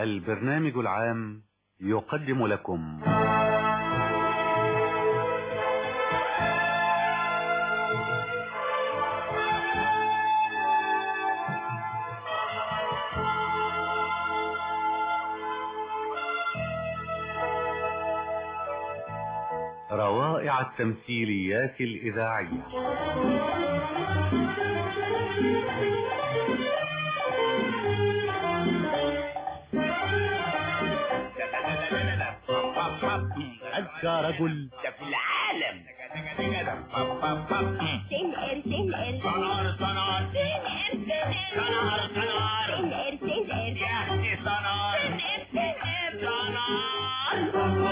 البرنامج العام يقدم لكم روائع التمثيليات الإذاعية أذكى رجل ده في العالم سنقر سنقر صنار صنار سنقر صنار صنار سنقر سنقر يا أختي صنار سنقر صنار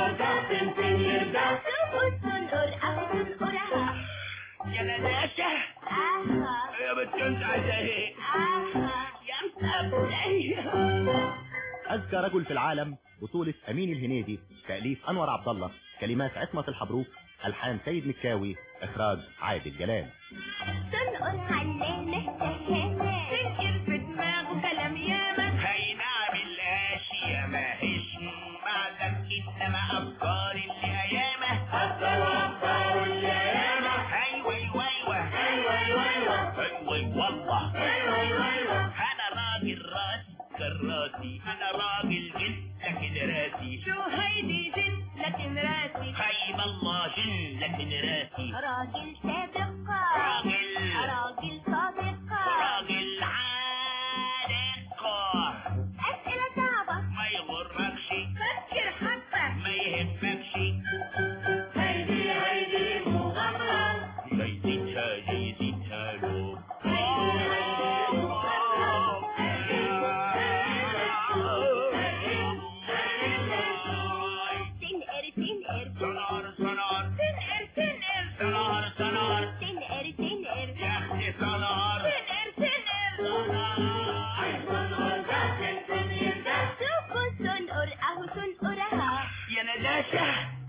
سنقر سنقر أخو سنقرها يا نداشة آها يا بنت انت عايزة ايه آها يا مسبلية أذكى رجل في العالم بطولة أمين الهنيدي تأليف أنور عبد الله كلمات عصمة الحبروك ألحان سيد مكاوي إخراج عادل جلال سنقر علانة سهامة سنقر في دماغه كلام ياما هي نعمل الاشياء ما هيش بعدك انما افكار اللي ايامه افكار افكار اللي ايامه ايوه ايوه ايوه ايوه ايوه ايوه والله ايوه ايوه انا راجل راسي كراسي انا راجل جن لكن راسي شو هيدي جن لكن راسي خيب الله جن لكن راسي راجل صادقة راجل راجل صادقة راجل عارق أسئلة صعبة ما يغركش فكر حبة ما يهمكش هيدي هيدي مغامرة زيتها زيتها له سنقر سنقر سنار سنار سنقر سنقر سنار سنار سنقر سنقر يا اختي سنار سنقر سنقر سوق سنقر أهو سنقرها يا نداشة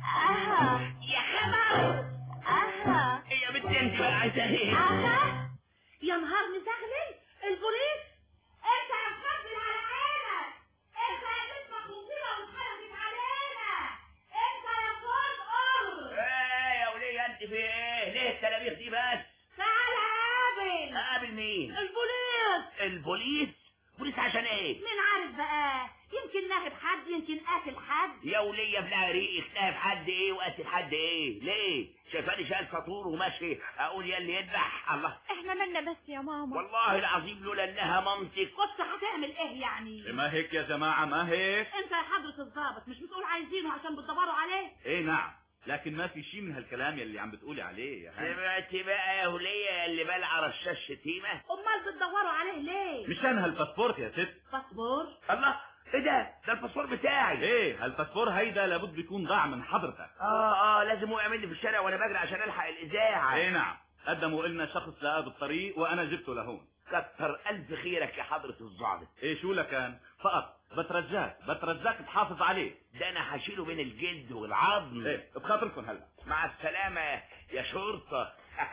آها يا خبر آها يا بنت انت بقى عايزة ايه آها يا نهار مزغلل البوليس انت يا مخبل على عينك انت يا بنت مخبوطية واتحركت علينا انت يا فوق قر ايه يا وليه انت في ايه ليه التلابيخ دي بس تعال قابل قابل مين البوليس البوليس بوليس عشان ايه مين عارف بقى يمكن ناهب حد يمكن قاتل حد يا وليه ابن ريقك نايف حد ايه وقتل حد ايه ليه شايفاني شايل فطور وماشي اقول يا اللي يذبح الله احنا مالنا بس يا ماما والله العظيم لولا انها مامتك كنت هتعمل ايه يعني ما هيك يا جماعة ما هيك انت يا حضرة الضابط مش بتقول عايزينه عشان بتدوروا عليه ايه نعم لكن ما في شيء من هالكلام يلي عم بتقولي عليه يا هاني سمعتي بقى يا وليه اللي بلع رشاش شتيمه امال بتدوروا عليه ليه مشان هالباسبورت يا ست باسبور الله ايه ده ده الباسبور بتاعي ايه هالباسبور هيدا لابد يكون ضاع من حضرتك اه اه لازم هو يعمل لي في الشارع وانا بجري عشان الحق الاذاعه ايه نعم قدموا لنا شخص لقاه بالطريق وانا جبته لهون كتر الف خيرك يا حضره الضابط ايه شو لكان فقط بترجاك بترجاك تحافظ عليه ده انا هشيله بين الجلد والعظم ايه بخاطركم هلا مع السلامه يا شرطه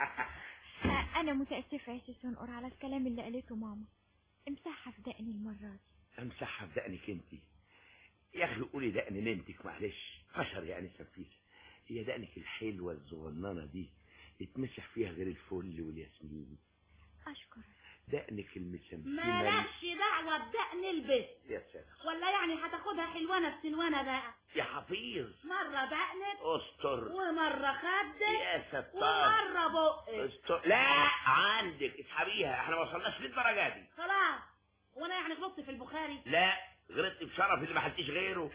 آه، انا متاسفه يا سي سنقر على الكلام اللي قالته ماما امسحها في دقني المره دي امسحها في دقنك انت يا اخي قولي دقن نمتك معلش حشر يعني سفيسه هي دقنك الحلوه الصغننه دي يتمسح فيها غير الفل والياسمين اشكرك دقنك المسمسمه مالكش دعوة بدقن البس يا سلام ولا يعني هتاخدها حلوانة بسنوانة بقى يا حفيظ مرة دقنك استر ومرة خدك يا ستار ومرة بقك استر لا عندك اسحبيها احنا ما وصلناش للدرجه دي خلاص وانا يعني غلطت في البخاري لا غلطت بشرف اللي ما حدش غيره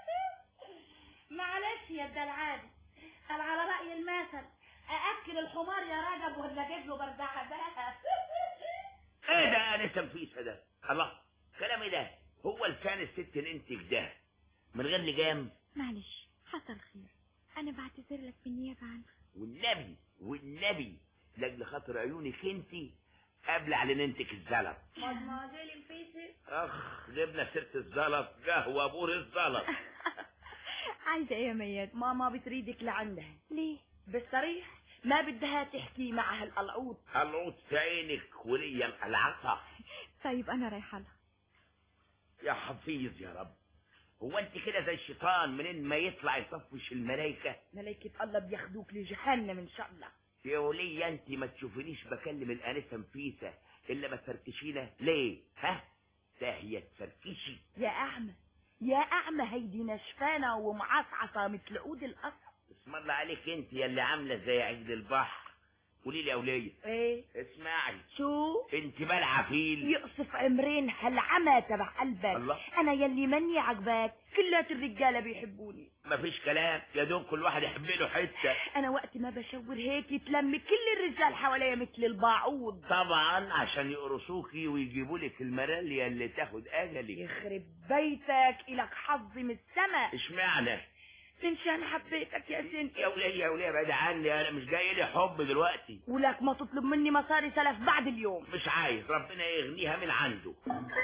معلش يا الدلعادي قال على رأي المثل أأكل الحمار يا رجب ولا أجيب له بردعة بقى ايه ده انا تنفيسه ده الله كلامي ده هو لسان الست ننتج ده من غير لجام معلش حصل خير انا بعتذر لك بالنيابه عنها والنبي والنبي لاجل خاطر عيونك انت قبل على ننتك الزلط مدمازيل الفيسي اخ جبنا سيره الزلط قهوه بور الزلط عايزه ايه يا مياد ماما بتريدك لعندها ليه بالصريح ما بدها تحكي معها القلعود العود في عينك وليا العصا طيب انا رايحه لها يا حفيظ يا رب هو انت كده زي الشيطان منين ما يطلع يطفش الملائكة ملائكة الله بياخدوك لجهنم ان شاء الله يا ولية انت ما تشوفينيش بكلم الانسة نفيسة الا ما تفركشينا ليه ها ده هي تفركشي يا اعمى يا اعمى هيدي نشفانة ومعصعصة مثل عود القصر اسم الله عليك انت يا اللي عاملة زي عجل البحر قولي لي يا ولية ايه اسمعي شو انت بلعة فيل يقصف عمرين هالعمى تبع قلبك الله. انا يلي مني عجباك كلات الرجاله بيحبوني مفيش كلام يا دوب كل واحد يحب له حتة انا وقت ما بشاور هيك يتلم كل الرجال حواليا مثل الباعوض طبعا عشان يقرصوكي ويجيبوا لك المرالية اللي تاخد اجلك يخرب بيتك الك حظ من السما اشمعنى من شان حبيتك يا سنتي يا ولية يا ولية بعد عني انا مش جاي لي حب دلوقتي ولك ما تطلب مني مصاري سلف بعد اليوم مش عايز ربنا يغنيها من عنده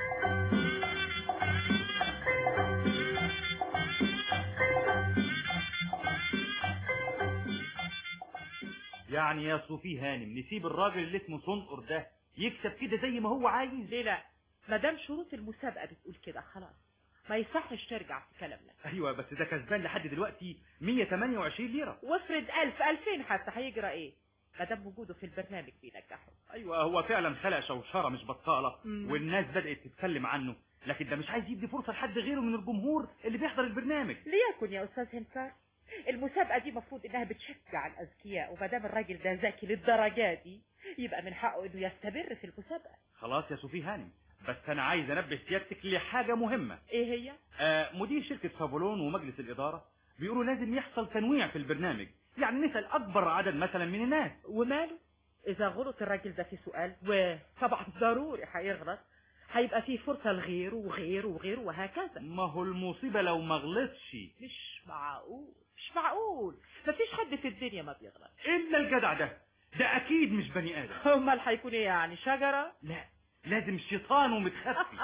يعني يا صوفي هانم نسيب الراجل اللي اسمه صنقر ده يكسب كده زي ما هو عايز ليه لا ما دام شروط المسابقه بتقول كده خلاص ما يصحش ترجع في كلامنا ايوه بس ده كسبان لحد دلوقتي 128 ليره وافرض ألف ألفين حتى هيجرى ايه ما دام وجوده في البرنامج بينجحه ايوه هو فعلا خلق شوشره مش بطاله مم. والناس بدات تتكلم عنه لكن ده مش عايز يدي فرصه لحد غيره من الجمهور اللي بيحضر البرنامج ليكن يا استاذ هنكار المسابقه دي مفروض انها بتشجع الاذكياء وما دام الراجل ده ذكي للدرجه دي يبقى من حقه انه يستمر في المسابقه خلاص يا صوفي هانم بس انا عايز انبه سيادتك لحاجه مهمه ايه هي آه مدير شركه فابولون ومجلس الاداره بيقولوا لازم يحصل تنويع في البرنامج يعني نسال اكبر عدد مثلا من الناس وماله اذا غلط الراجل ده في سؤال وطبعا ضروري هيغلط هيبقى فيه فرصه لغيره وغيره وغيره وهكذا ما هو المصيبه لو ما غلطش مش معقول مش معقول مفيش حد في الدنيا ما بيغلط الا الجدع ده ده اكيد مش بني ادم امال هيكون ايه يعني شجره لا لازم شيطان ومتخفي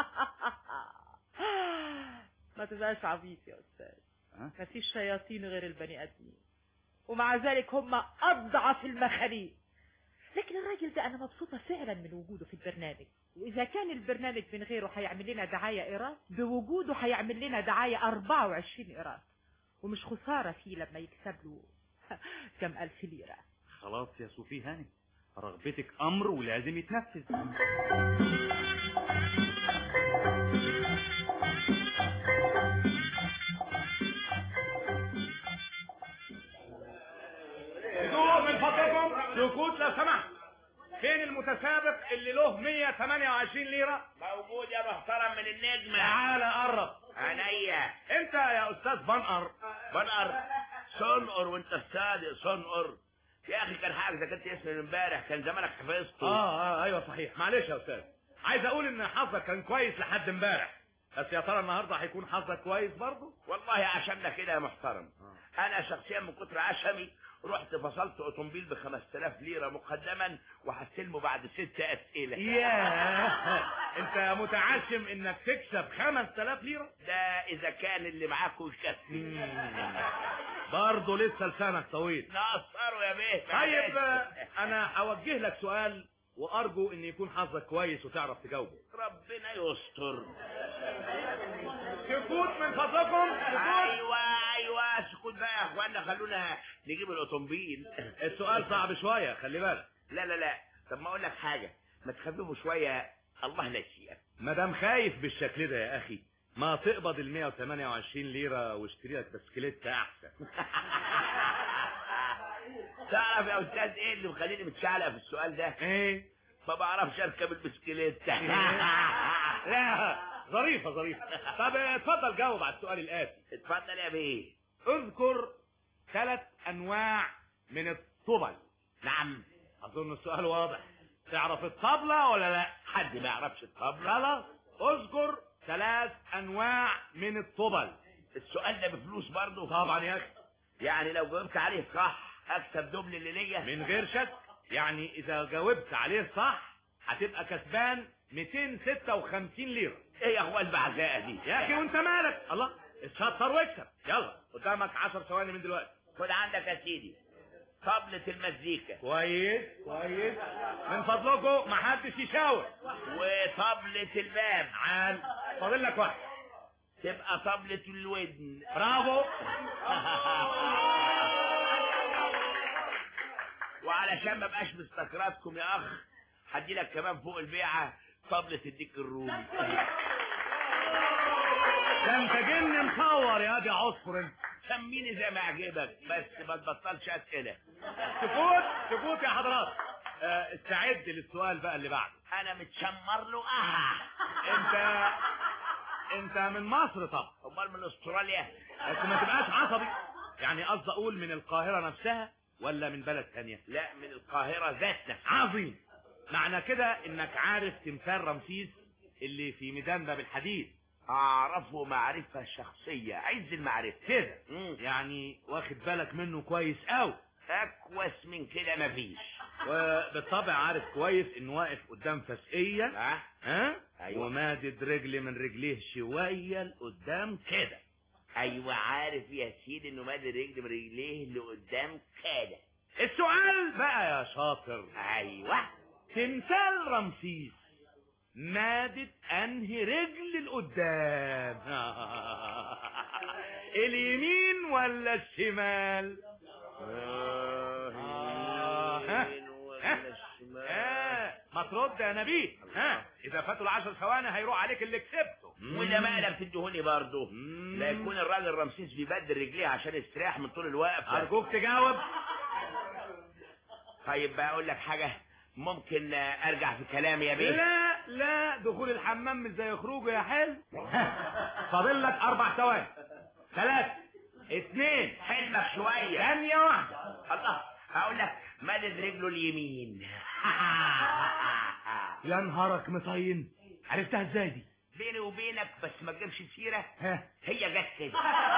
ما تبقاش عبيط يا استاذ ها؟ مفيش شياطين غير البني ادمين ومع ذلك هم اضعف المخاليق لكن الراجل ده انا مبسوطه فعلا من وجوده في البرنامج واذا كان البرنامج من غيره هيعمل لنا دعايه ايراد بوجوده هيعمل لنا دعايه 24 ايراد ومش خساره فيه لما يكسب له كم الف ليره خلاص يا صوفي هانم رغبتك امر ولازم يتنفذ سكوت من فضلكم سكوت لو سمحت فين المتسابق اللي له 128 ليرة موجود يا محترم من النجمة تعالى قرب عينيا انت يا استاذ بنقر بنقر صنقر وانت الصادق صنقر يا اخي كان حاجة كنت اسمي من امبارح كان زمانك حفظته اه اه ايوه صحيح معلش يا استاذ عايز اقول ان حظك كان كويس لحد امبارح بس يا ترى النهارده هيكون حظك كويس برضه والله عشمنا كده يا محترم انا شخصيا من كتر عشمي رحت فصلت اوتومبيل ب 5000 ليره مقدما وهستلمه بعد ست اسئله ياه انت متعشم انك تكسب 5000 ليره ده اذا كان اللي معاكوا يكفي برضه لسه لسانك طويل نقصروا يا بيه طيب معلش. آه، انا هوجه لك سؤال وارجو ان يكون حظك كويس وتعرف تجاوبه ربنا يستر سكوت من فضلكم سكوت ايوه ايوه سكوت بقى يا اخوانا خلونا نجيب الاوتومبيل السؤال صعب شويه خلي بالك لا لا لا طب ما اقول لك حاجه ما تخففوا شويه الله لا يشيئك ما دام خايف بالشكل ده يا اخي ما تقبض ال 128 ليره واشتري لك بسكليت احسن تعرف يا استاذ ايه اللي مخليني متشعلق في السؤال ده ايه ما بعرفش اركب البسكليت لا ظريفه ظريفه طب اتفضل جاوب على السؤال الاتي اتفضل يا بيه اذكر ثلاث انواع من الطبل نعم اظن السؤال واضح تعرف الطبلة ولا لا حد ما يعرفش الطبلة خلاص اذكر ثلاث انواع من الطبل السؤال ده بفلوس برضه طبعا يا اخي يعني لو جاوبت عليه صح اكسب دبل اللي ليا من غير شك يعني اذا جاوبت عليه صح هتبقى كسبان 256 ليرة ايه يا اخوان البعزاء دي يا اخي وانت مالك الله اتشطر واكسب يلا قدامك 10 ثواني من دلوقتي خد عندك يا سيدي طبلة المزيكا كويس كويس من فضلكم محدش يشاور وطبلة الباب عال فاضل لك واحد تبقى طبلة الودن برافو وعلشان ما بقاش مستكراتكم يا اخ هدي لك كمان فوق البيعة طبلة الديك الرومي ده انت جن مصور يا دي عصفر انت سميني زي ما يعجبك بس ما تبطلش اسئلة سكوت سكوت يا حضرات آه، استعد للسؤال بقى اللي بعده انا متشمر له اه انت انت من مصر طب امال من استراليا بس ما تبقاش عصبي يعني قصدي اقول من القاهرة نفسها ولا من بلد ثانية لا من القاهرة ذات نفسها عظيم معنى كده انك عارف تمثال رمسيس اللي في ميدان باب الحديد اعرفه معرفة شخصية عز المعرفة كده مم. يعني واخد بالك منه كويس قوي اكوس من كده مفيش وبالطبع عارف كويس انه واقف قدام فسقية ها ها أيوة. ومادد رجل من رجليه شوية لقدام كده ايوه عارف يا سيدي انه مادي رجل من رجليه لقدام كده السؤال بقى يا شاطر ايوه تمثال رمسيس مادت انهي رجل لقدام اليمين ولا الشمال آه، ها؟ ها؟ آه، ما ترد يا نبيل ها اذا فاتوا العشر ثواني هيروح عليك اللي كسبته وده مقلب تدهوني برضه مم. لا يكون الراجل رمسيس بيبدل رجليه عشان يستريح من طول الوقفه ارجوك تجاوب طيب بقى اقول لك حاجه ممكن آه، ارجع في كلامي يا بيه لا لا دخول الحمام مش زي خروجه يا حلو فاضل لك اربع ثواني ثلاثة اثنين حلمك شويه ثانية واحدة الله هقول لك مدد رجله اليمين يا نهارك مطين عرفتها ازاي دي؟ بيني وبينك بس ما تجيبش سيره ها هي جت كده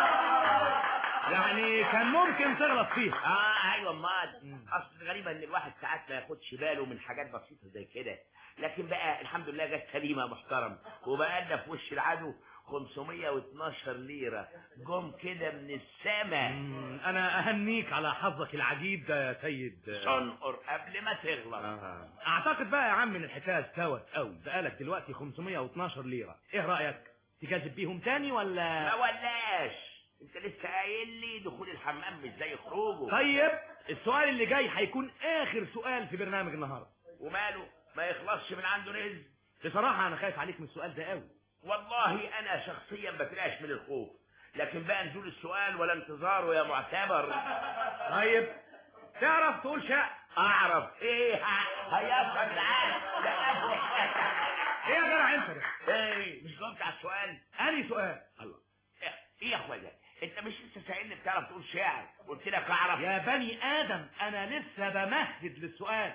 يعني كان ممكن تغلط فيها اه ايوه امال اصل غريبه ان الواحد ساعات ما ياخدش باله من حاجات بسيطه زي كده لكن بقى الحمد لله جت سليمه يا محترم وبقى لنا في وش العدو 512 ليره جم كده من السما مم، انا اهنيك على حظك العجيب ده يا سيد تنقر قبل ما تغلط آه. اعتقد بقى يا عم ان الحكايه استوت قوي بقالك دلوقتي 512 ليره ايه رايك تجازف بيهم تاني ما ولا ولاش انت لسه قايل لي دخول الحمام مش زي خروجه طيب السؤال اللي جاي هيكون اخر سؤال في برنامج النهارده وماله ما يخلصش من عنده رزق بصراحه انا خايف عليك من السؤال ده قوي والله انا شخصيا بترعش من الخوف لكن بقى نزول السؤال ولا انتظاره يا معتبر طيب تعرف تقول شاء اعرف ايه هيصعد العالم ده ايه يا جدع انت ده ايه مش جاوبت على السؤال انهي سؤال الله ايه إيه يا اخويا ده انت مش لسه سائلني بتعرف تقول شعر قلت لك اعرف يا بني ادم انا لسه بمهد للسؤال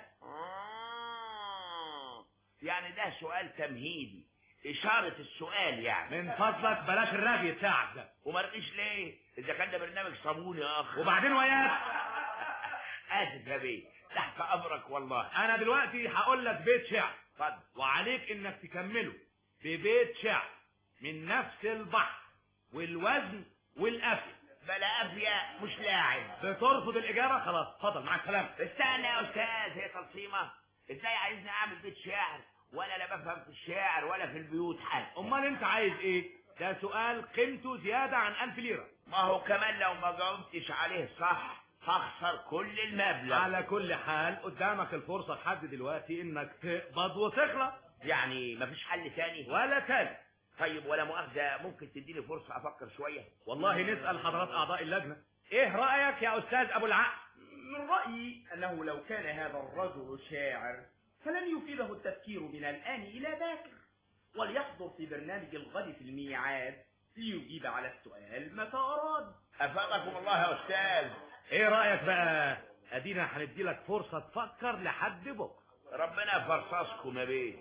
آه، يعني ده سؤال تمهيدي اشارة السؤال يعني من فضلك بلاش الرغي بتاعك ده وما رضيش ليه اذا كان ده برنامج صابون يا اخ وبعدين وياك اسف يا بيه تحت امرك والله انا دلوقتي هقول لك بيت شعر اتفضل وعليك انك تكمله ببيت شعر من نفس البحر والوزن والقفل بلا افيا مش لاعب بترفض الاجابه خلاص اتفضل مع السلامه استنى يا استاذ هي تلصيمه ازاي عايزني اعمل بيت شعر وانا لا بفهم في الشعر ولا في البيوت حتى امال انت عايز ايه ده سؤال قيمته زياده عن 1000 ليره ما هو كمان لو ما جاوبتش عليه صح هخسر كل المبلغ على كل حال قدامك الفرصه لحد دلوقتي انك تقبض وتخلص يعني مفيش حل تاني ولا تاني طيب ولا مؤاخذة ممكن تديني فرصة أفكر شوية والله نسال حضرات اعضاء اللجنه ايه رايك يا استاذ ابو العقل من رأيي أنه لو كان هذا الرجل شاعر فلن يفيده التفكير من الآن إلى باكر وليحضر في برنامج الغد في الميعاد ليجيب على السؤال متى أراد أفادكم الله يا أستاذ ايه رايك بقى ادينا هندي لك فرصه تفكر لحد بكره ربنا يفرصصكم يا بيه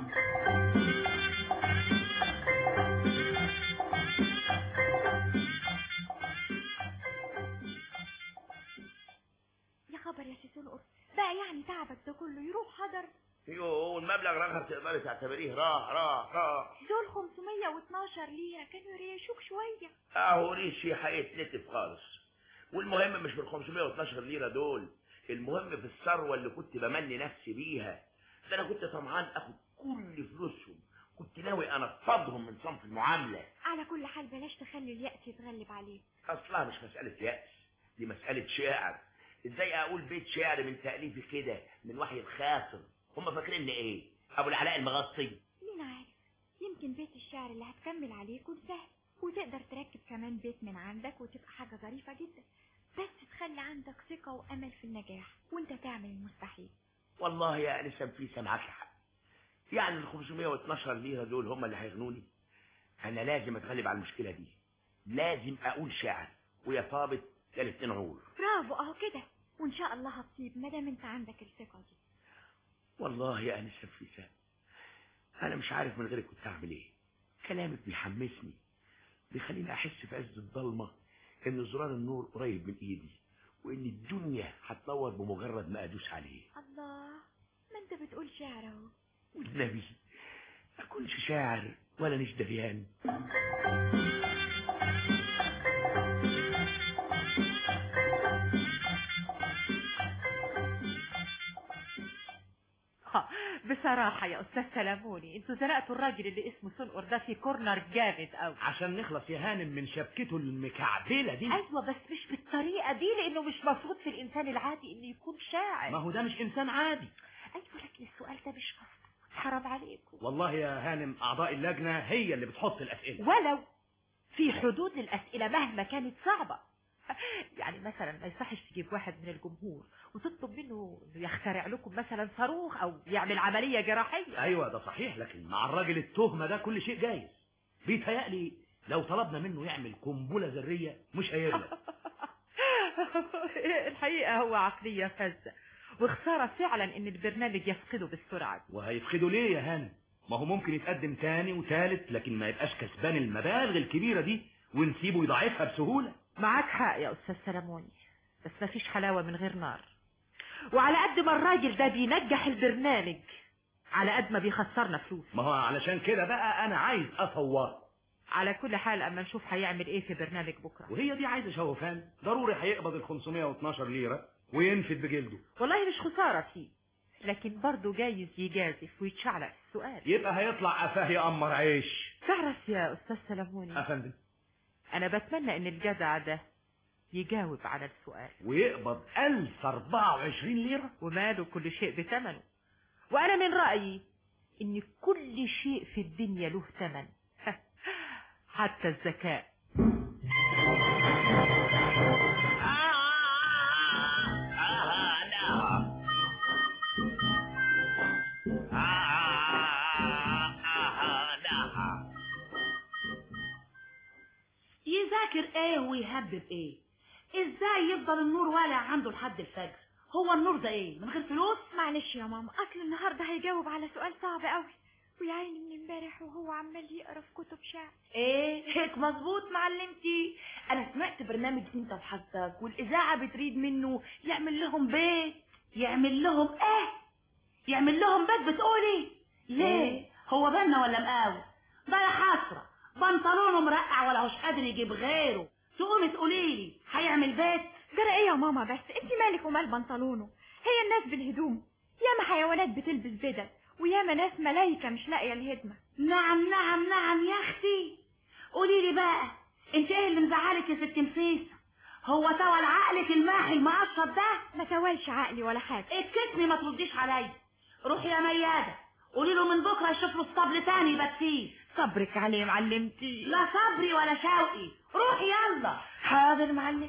يا خبر يا سيسون قرص بقى يعني تعبك ده كله يروح حضر يوه المبلغ رقم تقدري تعتبريه راح راح راح دول 512 ليرة كانوا يريشوك شوية اهو ريشي هيتلتف خالص والمهم مش في ال 512 ليرة دول المهم في الثروة اللي كنت بمني نفسي بيها ده انا كنت طمعان اخد كل فلوسهم كنت ناوي انفضهم من صنف المعامله على كل حال بلاش تخلي اليأس يتغلب عليك اصلها مش مساله يأس دي مساله شعر ازاي اقول بيت شعر من تاليفي كده من وحي الخاطر هم فاكريني ايه ابو العلاء المغصي مين عارف يمكن بيت الشعر اللي هتكمل عليه يكون سهل وتقدر تركب كمان بيت من عندك وتبقى حاجة ظريفة جدا بس تخلي عندك ثقة وأمل في النجاح وانت تعمل المستحيل والله يا انسه نفيسه معاك حق يعني ال 512 ليره دول هم اللي هيغنوني انا لازم اتغلب على المشكله دي لازم اقول شعر ويا طابت يا الاتنين عور برافو اهو كده وان شاء الله هتصيب مادام انت عندك الثقة دي والله يا انسه نفيسه انا مش عارف من غيرك كنت اعمل ايه كلامك بيحمسني بيخليني احس في عز الضلمه ان زرار النور قريب من ايدي وان الدنيا هتنور بمجرد ما ادوس عليه الله ما انت بتقول شعر اهو والنبي ما اكونش شاعر ولا نش دريان ها، بصراحة يا أستاذ سلاموني انتوا زنقتوا الراجل اللي اسمه سنقر ده في كورنر جامد قوي عشان نخلص يا هانم من شبكته المكعبله دي أيوة بس مش بالطريقة دي لأنه مش مفروض في الإنسان العادي إنه يكون شاعر ما هو ده مش انسان عادي أيوة لكن السؤال ده مش مفروض حرام عليكم والله يا هانم اعضاء اللجنه هي اللي بتحط الاسئله ولو في حدود للأسئلة مهما كانت صعبة يعني مثلا ما يصحش تجيب واحد من الجمهور وتطلب منه انه يخترع لكم مثلا صاروخ او يعمل عملية جراحية ايوه ده صحيح لكن مع الراجل التهمه ده كل شيء جايز بيتهيألي لو طلبنا منه يعمل قنبله ذريه مش هيغلب الحقيقة هو عقلية فذة وخسارة فعلا ان البرنامج يفقده بالسرعة دي وهيفقدوا ليه يا هانم ما هو ممكن يتقدم تاني وتالت لكن ما يبقاش كسبان المبالغ الكبيره دي ونسيبه يضاعفها بسهوله معاك حق يا أستاذ سلاموني بس مفيش حلاوة من غير نار وعلى قد ما الراجل ده بينجح البرنامج على قد ما بيخسرنا فلوس ما هو علشان كده بقى انا عايز اصوره على كل حال اما نشوف هيعمل ايه في برنامج بكرة وهي دي عايزه شوفان ضروري هيقبض ال 512 ليره وينفد بجلده والله مش خسارة فيه لكن برضه جايز يجازف ويتشعلق في السؤال يبقى هيطلع قفاه يقمر عيش تعرف يا أستاذ سلاموني افندم أنا بتمنى إن الجدع ده يجاوب على السؤال ويقبض 1024 ليره وماله كل شيء بثمنه وأنا من رأيي إن كل شيء في الدنيا له ثمن حتى الذكاء يذاكر ايه ويهبب ايه ازاي يفضل النور والع عنده لحد الفجر هو النور ده ايه من غير فلوس معلش يا ماما اصل النهارده هيجاوب على سؤال صعب قوي ويا عيني من امبارح وهو عمال يقرا في كتب شعر ايه هيك مظبوط معلمتي انا سمعت برنامج انت وحظك والاذاعه بتريد منه يعمل لهم بيت يعمل لهم ايه يعمل لهم بيت بتقولي ليه هو بنا ولا مقاوي ده يا حسره بنطلونه مرقع ولا هوش قادر يجيب غيره تقومي تقولي لي هيعمل بيت جرى ايه يا ماما بس انت مالك ومال بنطلونه هي الناس بالهدوم ياما حيوانات بتلبس بدل وياما ناس ملايكة مش لاقية الهدمة نعم نعم نعم يا اختي قولي لي بقى انت ايه اللي مزعلك يا ست مسيسه هو توال عقلك الماحي المقشط ده ما توالش عقلي ولا حاجة اتكتمي ما ترديش عليا روحي يا ميادة قولي له من بكره يشوف له اسطبل تاني يبات فيه صبرك عليه معلمتي لا صبري ولا شوقي روحي يلا حاضر معلم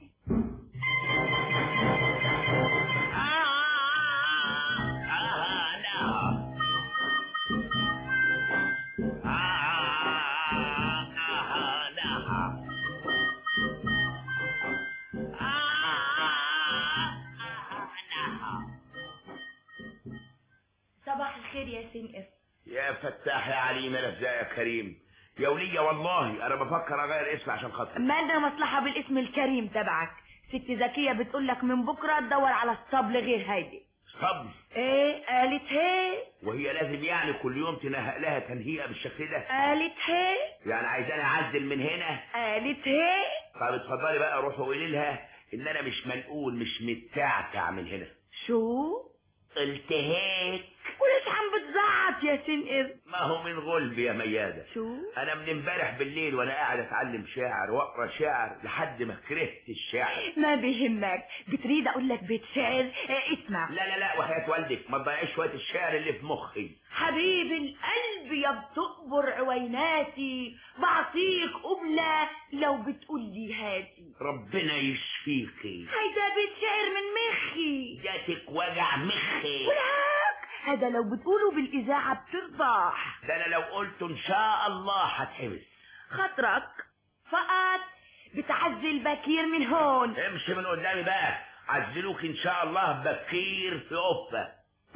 صباح الخير يا سين يا فتاح يا عليم يا رزاق يا كريم يا ولية والله انا بفكر اغير اسمي عشان خاطر مالنا مصلحة بالاسم الكريم تبعك ست زكية بتقول لك من بكرة تدور على اسطبل غير هيدي صبر ايه قالت هي وهي لازم يعني كل يوم تنهق لها تنهيئة بالشكل ده قالت هي يعني عايزاني اعدل من هنا قالت هي طب اتفضلي بقى روحي قولي لها ان انا مش منقول مش متعتع من هنا شو قلت هيك وليش عم بتزعق سمعت يا سنقر ما هو من غلب يا ميادة شو انا من امبارح بالليل وانا قاعد اتعلم شعر واقرا شعر لحد ما كرهت الشعر ما بيهمك بتريد اقول لك بيت شعر اه، اسمع لا لا لا وحياة والدك ما تضيعش شوية الشعر اللي في مخي حبيب القلب يا بتقبر عويناتي بعطيك قبلة لو بتقول لي هاتي ربنا يشفيكي هيدا بيت شعر من مخي جاتك وجع مخي والعك هذا لو بتقوله بالإذاعة بتربح ده انا لو قلت ان شاء الله هتحبس خطرك فقط بتعزل بكير من هون امشي من قدامي بقى عزلوك ان شاء الله بكير في قفة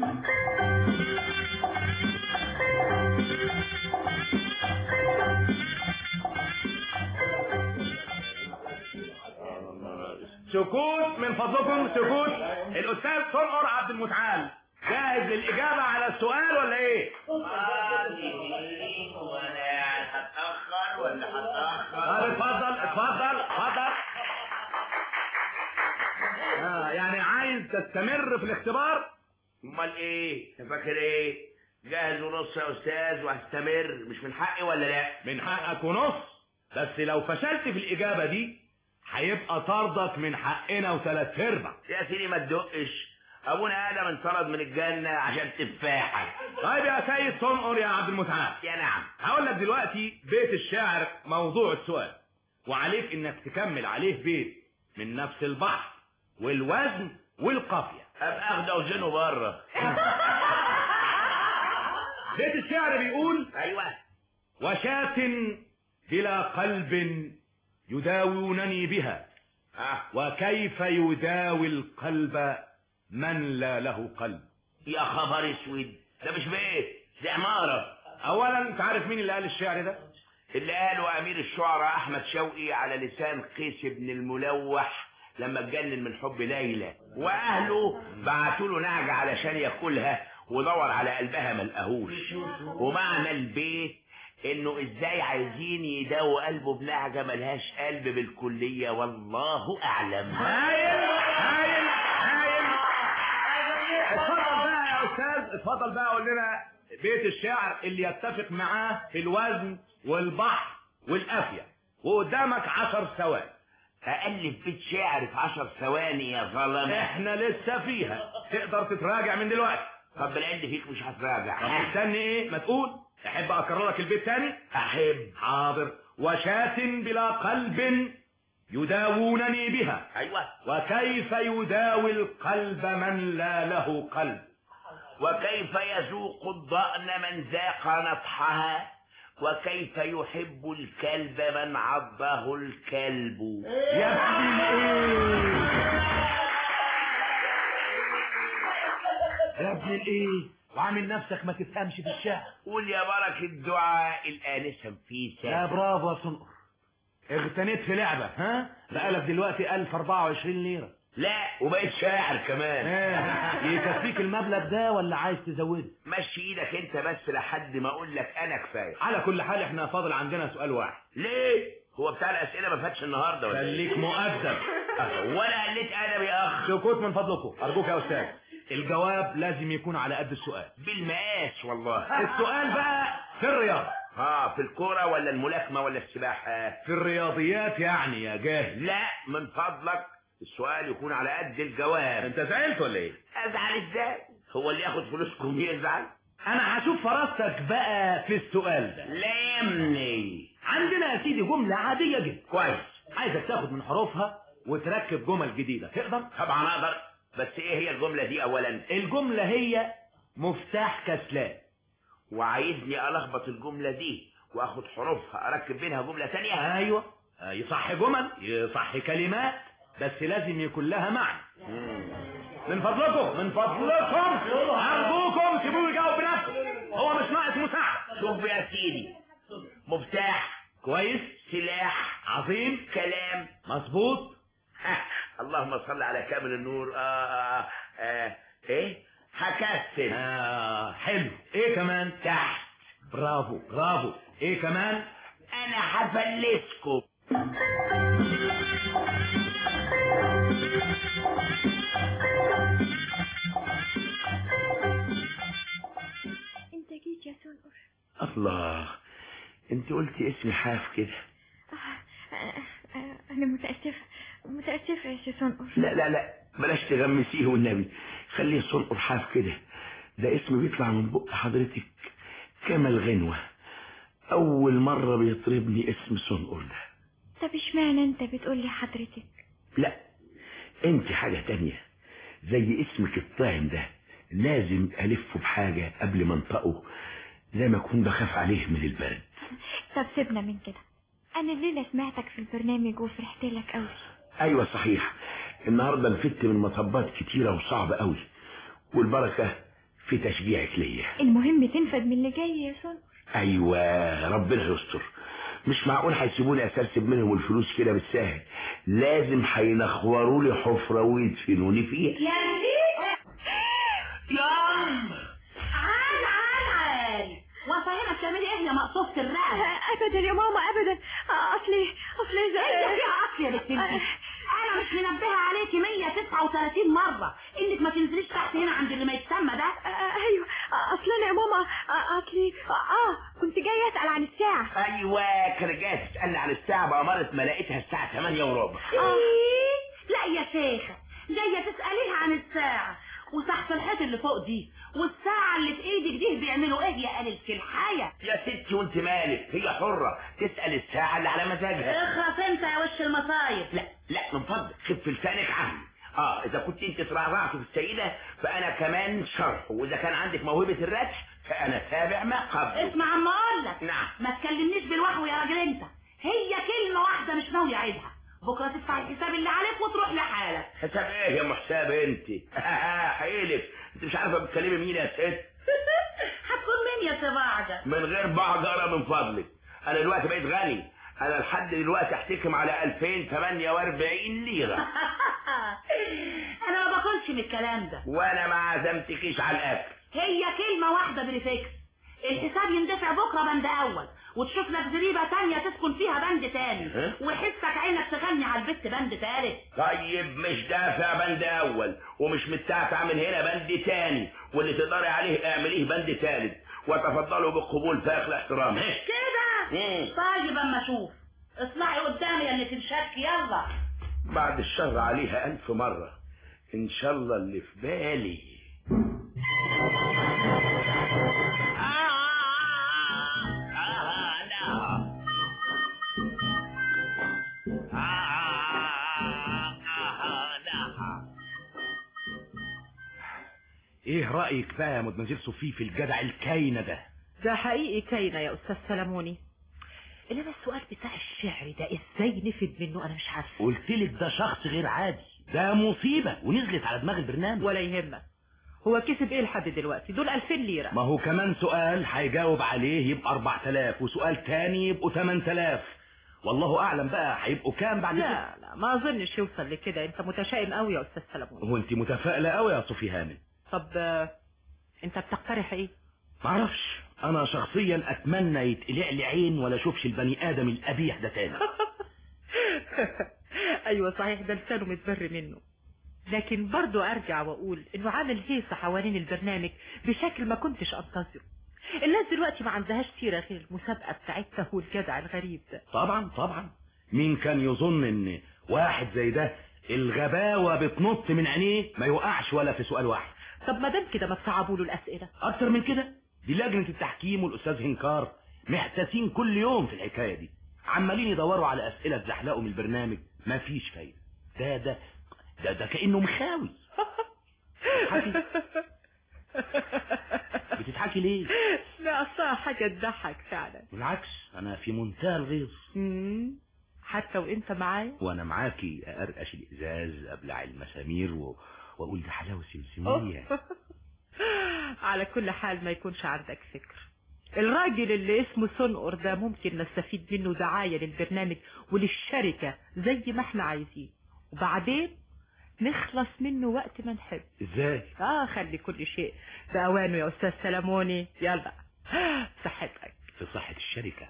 سكوت من فضلكم سكوت الاستاذ صنقر عبد المتعال جاهز للاجابه على السؤال ولا ايه ولا هتأخر ولا طب هتأخر اتفضل اتفضل اتفضل آه يعني عايز تستمر في الاختبار امال ايه انت فاكر ايه جاهز ونص يا استاذ وهستمر مش من حقي ولا لا من حقك ونص بس لو فشلت في الاجابه دي هيبقى طردك من حقنا وثلاث ارباع يا سيدي ما تدقش ابونا ادم انطرد من الجنه عشان تفاحه طيب يا سيد صنقر يا عبد المتعال يا نعم هقول لك دلوقتي بيت الشعر موضوع السؤال وعليك انك تكمل عليه بيت من نفس البحر والوزن والقافية ابقى اخده اوزنه بره بيت الشعر بيقول ايوه وشاة بلا قلب يداوونني بها اه وكيف يداوي القلب من لا له قلب يا خبر اسود ده مش بيت دي عماره اولا انت عارف مين اللي قال الشعر ده اللي قاله امير الشعراء احمد شوقي على لسان قيس بن الملوح لما اتجنن من حب ليلى واهله بعتوا له نعجه علشان ياكلها ودور على قلبها ما لقاهوش ومعنى البيت انه ازاي عايزين يداووا قلبه بنعجه ملهاش قلب بالكليه والله اعلم هايل هايل هايل اتفضل بقى يا استاذ اتفضل بقى قول لنا بيت الشعر اللي يتفق معاه في الوزن والبحر والقافيه وقدامك عشر ثواني أألف بيت شعر في عشر ثواني يا ظلم احنا لسه فيها تقدر تتراجع من دلوقتي طب بالعند فيك مش هتراجع طب مستني ايه ما تقول تحب اكرر لك البيت تاني أحب حاضر وشاة بلا قلب يداوونني بها أيوة وكيف يداوي القلب من لا له قلب وكيف يذوق الضأن من ذاق نطحها وكيف يحب الكلب من عضه الكلب يا ابن الايه يا ابن الايه وعامل نفسك ما تفهمش في الشعر قول يا بركة الدعاء الآنسة لا نفيسة برافو يا صنقر اغتنيت في لعبة ها بقالك دلوقتي 1024 ليرة لا وبقيت شاعر كمان ايه يكفيك المبلغ ده ولا عايز تزوده مشي ايدك انت بس لحد ما اقول لك انا كفايه على كل حال احنا فاضل عندنا سؤال واحد ليه هو بتاع الاسئله ما فاتش النهارده ولا ايه خليك مؤدب ولا قلت ادب يا اخ سكوت من فضلكم ارجوك يا استاذ الجواب لازم يكون على قد السؤال بالمقاس والله السؤال بقى في الرياضة اه في الكوره ولا الملاكمه ولا السباحه في الرياضيات يعني يا جاهل لا من فضلك السؤال يكون على قد الجواب انت زعلت ولا ايه ازعل ازاي هو اللي ياخد فلوسكم يزعل انا هشوف فراستك بقى في السؤال ده لا يمني عندنا يا سيدي جملة عادية جدا كويس عايزك تاخد من حروفها وتركب جمل جديدة تقدر طبعا اقدر بس ايه هي الجمله دي اولا الجملة هي مفتاح كسلان وعايزني الخبط الجمله دي واخد حروفها اركب بينها جمله تانية ايوه يصح جمل يصح كلمات بس لازم يكون لها معنى من فضلكم من فضلكم ارجوكم سيبوه يجاوب بنفسه هو مش ناقص مساعدة شوف يا سيدي مفتاح كويس سلاح عظيم كلام مظبوط اللهم صل على كامل النور آه آه آه ايه هكسل آه حلو ايه كمان تحت برافو برافو ايه كمان انا هفلسكم انت جيت الله انت قلتي اسمي حاف كده أنا متأسفة متأسفة يا سي صنقر لا لا لا بلاش تغمسيه والنبي خليه صنقر حاف كده ده اسم بيطلع من بق حضرتك كما الغنوة أول مرة بيطربني اسم صنقر ده طب اشمعنى انت بتقولي حضرتك لا انت حاجة تانية زي اسمك الطاعم ده لازم ألفه بحاجة قبل ما انطقه زي ما أكون بخاف عليه من البرد طب سيبنا من كده انا الليلة سمعتك في البرنامج وفرحت لك قوي أيوة صحيح النهاردة نفدت من مطبات كتيرة وصعبة قوي والبركة في تشجيعك ليا المهم تنفد من اللي جاي يا صنقر ايوه ربنا يستر مش معقول هيسيبوني اسرسب منهم الفلوس كده بالساهل لازم هينخوروا لي حفره ويدفنوني فيها يا ريت يام عال عال عال وفاهمة بتعملي ايه يا مقصوفة الرقبة ابدا يا ماما ابدا اصلي اصلي ايه فيها اصل يا بنت انت انا مش منبهة عليكي 139 مرة انك ما تنزليش تحت هنا عند اللي ما يتسمى ده ايوه اصل انا يا ماما اصلي اه كنت جاي اسال عن الساعه ايوه كان جاي تسالني عن الساعه بأمارة ما لقيتها الساعه 8 وربع ايه لا يا شيخة جاية تسأليها عن الساعة وتحت الحيط اللي فوق دي والساعة اللي في ايدك دي بيعملوا ايه يا قليلة الحياة يا ستي وانت مالك هي حره تسال الساعه اللي على مزاجها اخرس انت يا وش المصايب لا لا من فضلك خف لسانك عني اه اذا كنت انت ترعرعت في السيده فانا كمان شرح واذا كان عندك موهبه الرسم فانا تابع ما قبل اسمع عم اقول لك نعم ما تكلمنيش بالوحو يا راجل انت هي كلمة واحدة مش ناوي اعيدها بكرة تدفع الحساب اللي عليك وتروح لحالك حساب ايه يا محساب انت حيلك انت مش عارفه بتكلمي مين يا ست هتكون مين يا سباعجة من غير بعجرة من فضلك انا دلوقتي بقيت غني انا لحد دلوقتي احتكم على 2048 ليرة انا ما باكلش من الكلام ده وانا ما عزمتكيش على الاكل هي كلمة واحدة بريفكس الحساب يندفع بكرة بند اول وتشوف لك زريبة تانية تسكن فيها بند تاني ها؟ وحسك عينك تغني على البت بند تالت طيب مش دافع بند اول ومش متعتع من هنا بند تاني واللي تقدري عليه اعمليه بند تالت وتفضلوا بالقبول فاخر احترام ها؟ كده مم. طيب اما اشوف اطلعي قدامي يا اللي تنشك يلا بعد الشر عليها ألف مرة إن شاء الله اللي في بالي ايه رأيك بقى يا مدمزيل صوفي في الجدع الكاينة ده ده حقيقي كاينة يا أستاذ سلموني إنما السؤال بتاع الشعر ده إزاي نفد منه أنا مش عارفة قلت لك ده شخص غير عادي ده مصيبة ونزلت على دماغ البرنامج ولا يهمك هو كسب إيه لحد دلوقتي دول 2000 ليرة ما هو كمان سؤال هيجاوب عليه يبقى 4000 وسؤال تاني يبقوا 8000 والله اعلم بقى هيبقوا كام بعد كده لا لا ما أظنش يوصل لكده أنت متشائم قوي يا أستاذ سلموني هو انت متفائلة قوي يا صوفي هانم طب آه، أنت بتقترح إيه معرفش انا شخصيا اتمنى يتقلع لي عين ولا اشوفش البني ادم القبيح ده تاني ايوه صحيح ده لسانه متبر منه لكن برضو ارجع واقول انه عامل هيصه حوالين البرنامج بشكل ما كنتش انتظره الناس دلوقتي ما عندهاش سيره غير المسابقه بتاعتنا والجدع الغريب ده طبعا طبعا مين كان يظن ان واحد زي ده الغباوة بتنط من عينيه ما يوقعش ولا في سؤال واحد طب ما دام كده ما تصعبوا له الاسئله اكتر من كده دي لجنة التحكيم والاستاذ هنكار محتاسين كل يوم في الحكاية دي عمالين يدوروا على اسئلة تزحلقوا من البرنامج مفيش فايدة ده ده ده, ده كأنه مخاوي بتضحكي بتضحكي ليه لا اصلا حاجه تضحك فعلا بالعكس انا في منتهى الغيظ مم. حتى وانت معايا وانا معاكي ارقش الازاز ابلع المسامير و... واقول ده حلاوه سمسميه على كل حال ما يكونش عندك فكر الراجل اللي اسمه سنقر ده ممكن نستفيد منه دعاية للبرنامج وللشركة زي ما احنا عايزين وبعدين نخلص منه وقت ما نحب ازاي اه خلي كل شيء بأوانه يا أستاذ سلموني يلا صحتك في صحة الشركة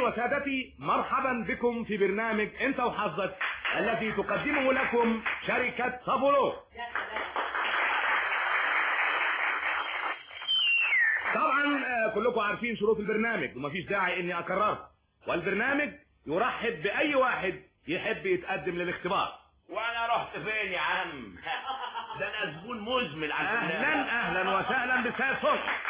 وسادتي مرحبا بكم في برنامج انت وحظك الذي تقدمه لكم شركة صابولو طبعا آه، كلكم عارفين شروط البرنامج ومفيش داعي اني اكررها والبرنامج يرحب باي واحد يحب يتقدم للاختبار وانا رحت فين يا عم ده انا زبون مزمن على اهلا اهلا وسهلا بسيد صبح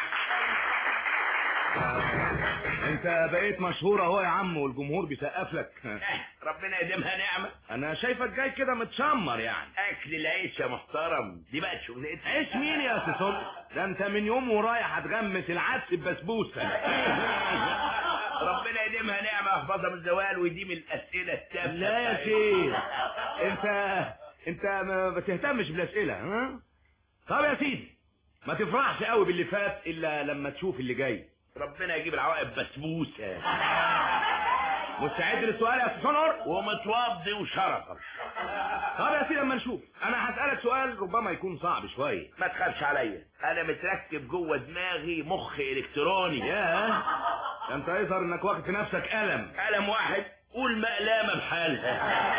انت بقيت مشهور اهو يا عم والجمهور بيسقف لك ربنا يديمها نعمة انا شايفك جاي كده متشمر يعني اكل العيش يا محترم دي بقت شغلتي عيش مين يا سي صبح ده انت من يوم ورايح هتغمس العدس ببسبوسه ربنا يديمها نعمة احفظها من الزوال ويديم الاسئلة التافهة لا يا شيخ انت انت ما بتهتمش بالاسئله ها طب يا سيدي ما تفرحش قوي باللي فات الا لما تشوف اللي جاي ربنا يجيب العواقب بسبوسة مستعد للسؤال يا سونور ومتوضي وشرفك طب يا سيدي اما نشوف انا هسالك سؤال ربما يكون صعب شويه ما تخافش عليا انا متركب جوه دماغي مخ الكتروني ياه ده انت يظهر انك واخد في نفسك قلم قلم واحد قول مقلامة بحالها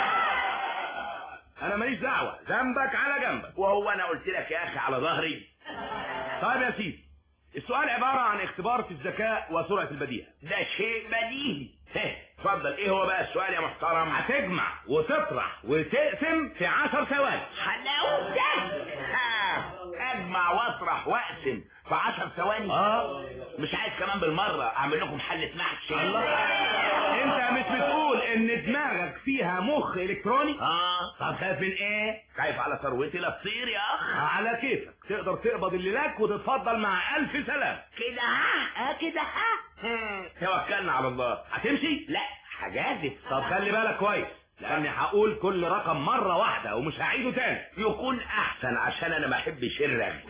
انا ماليش دعوه ذنبك على جنبك وهو انا قلت لك يا اخي على ظهري طيب يا سيدي السؤال عباره عن اختبار في الذكاء وسرعه البديهه ده شيء بديهي هه، اتفضل ايه هو بقى السؤال يا محترم هتجمع وتطرح وتقسم في عشر ثواني حلاوتك ها، اجمع واطرح واقسم في عشر ثواني اه مش عايز كمان بالمرة اعمل لكم حلة محشي الله انت مش بتقول ان دماغك فيها مخ الكتروني اه طب خايف من ايه خايف على ثروتي لا تطير يا اخ على كيفك تقدر تقبض اللي لك وتتفضل مع الف سلام كده ها اه كده ها هم، توكلنا على الله هتمشي لا حجازف طب خلي بالك كويس لاني هقول كل رقم مرة واحدة ومش هعيده تاني يكون احسن عشان انا ما احبش الرغي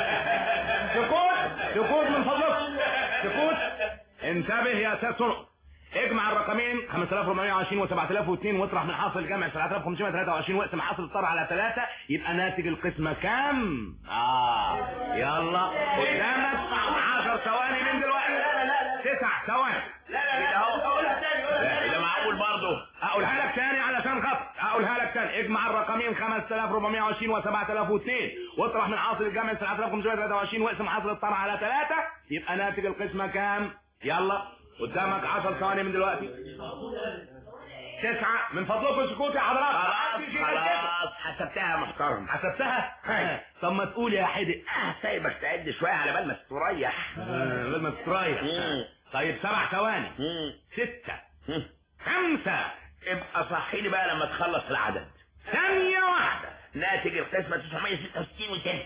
سكوت سكوت من فضلك سكوت انتبه يا استاذ صنع اجمع الرقمين 5420 و7002 واطرح من حاصل الجمع 7523 واقسم حاصل الطرح على 3 يبقى ناتج القسمة كام؟ اه يلا قدامك 10 ثواني من دلوقتي تسع ثواني كده اهو لا ده معقول برضه اقولها لك تاني علشان خاطر اقولها لك تاني اجمع الرقمين 5420 و7002 واطرح من حاصل الجمع 7523 واقسم حاصل الطرح على 3 يبقى ناتج القسمة كام؟ يلا قدامك 10 ثواني من دلوقتي تسعة من فضلكم سكوت يا حضرات خلاص خلاص حسبتها يا محترم حسبتها؟ هاي. طب ما تقول يا حدق آه، سايبك تعد شوية على بال ما تستريح آه، لما تستريح مم. طيب سبع ثواني مم. ستة مم. خمسة ابقى صحيني بقى لما تخلص العدد ثانية واحدة ناتج القسمة 966 وست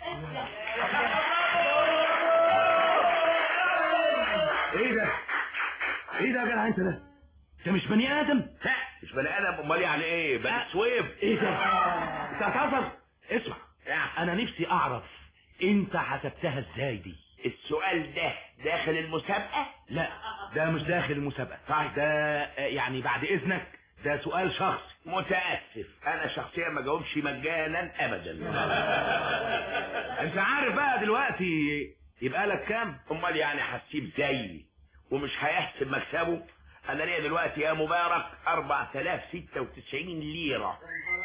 ايه ده؟ ايه ده يا جدع انت ده؟ انت مش بني ادم؟ ها مش بني ادم امال يعني ايه بني سويب ايه ده؟ انت هتهزر؟ اسمع يعني انا نفسي اعرف انت حسبتها ازاي دي؟ السؤال ده داخل المسابقة لا ده مش داخل المسابقة طيب. ده آه، يعني بعد اذنك ده سؤال شخصي متأسف انا شخصيا ما جاوبش مجانا ابدا انت عارف بقى دلوقتي يبقى لك كام؟ امال يعني هسيب زيي ومش هيحسب مكسبه انا ليا دلوقتي يا مبارك 4096 ليرة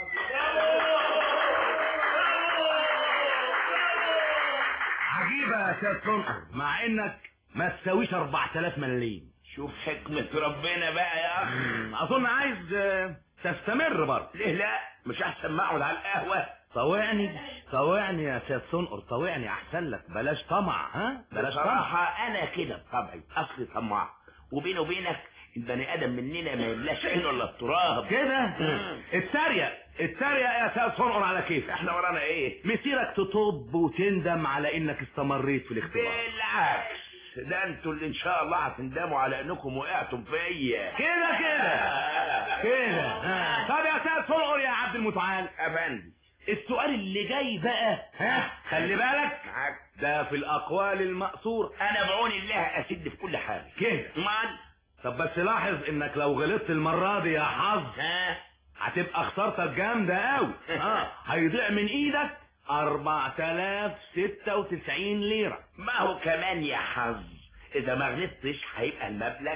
عجيبة يا استاذ صنعر مع انك ما تساويش 4000 مليم شوف حكمة ربنا بقى يا اخ اظن عايز آه، تستمر برضه ليه لا مش احسن ما اقعد على القهوة طوعني طوعني يا سيد صنقر طوعني احسن لك بلاش طمع ها بلاش طمع بصراحة انا كده بطبعي اصلي طماع وبيني وبينك البني ادم مننا ما يملاش عينه الا التراب كده مم. اتريق اتريق يا سيد صنقر على كيفك احنا ورانا ايه مسيرك تطب وتندم على انك استمريت في الاختبار بالعكس ده انتوا اللي ان شاء الله هتندموا على انكم وقعتم فيا كده كده كده ها. طب يا سيد صنقر يا عبد المتعال افندي السؤال اللي جاي بقى ها خلي بالك معاك ده في الاقوال المأثور انا بعون الله اسد في كل حاجة كده امال طب بس لاحظ انك لو غلطت المرة دي يا حظ ها هتبقى خسارتك جامدة قوي اه هيضيع من ايدك 4096 ليرة ما هو كمان يا حظ اذا ما غلطتش هيبقى المبلغ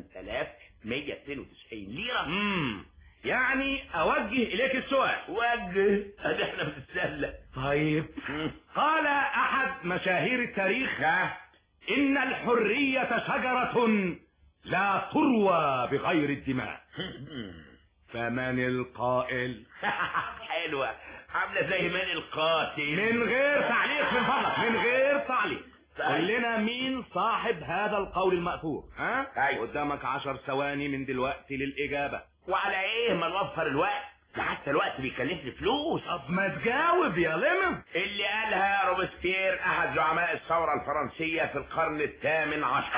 8192 ليرة امم يعني اوجه اليك السؤال وجه ادي احنا بنتسلى طيب قال احد مشاهير التاريخ ان الحرية شجرة لا تروى بغير الدماء فمن القائل حلوة عاملة زي من القاتل من غير تعليق من فضلك من غير تعليق طيب. قول لنا مين صاحب هذا القول المأثور ها أيوة. قدامك عشر ثواني من دلوقتي للإجابة وعلى ايه ما نوفر الوقت ده حتى الوقت بيكلفني فلوس طب ما تجاوب يا لمم اللي قالها روبسبير احد زعماء الثورة الفرنسية في القرن الثامن عشر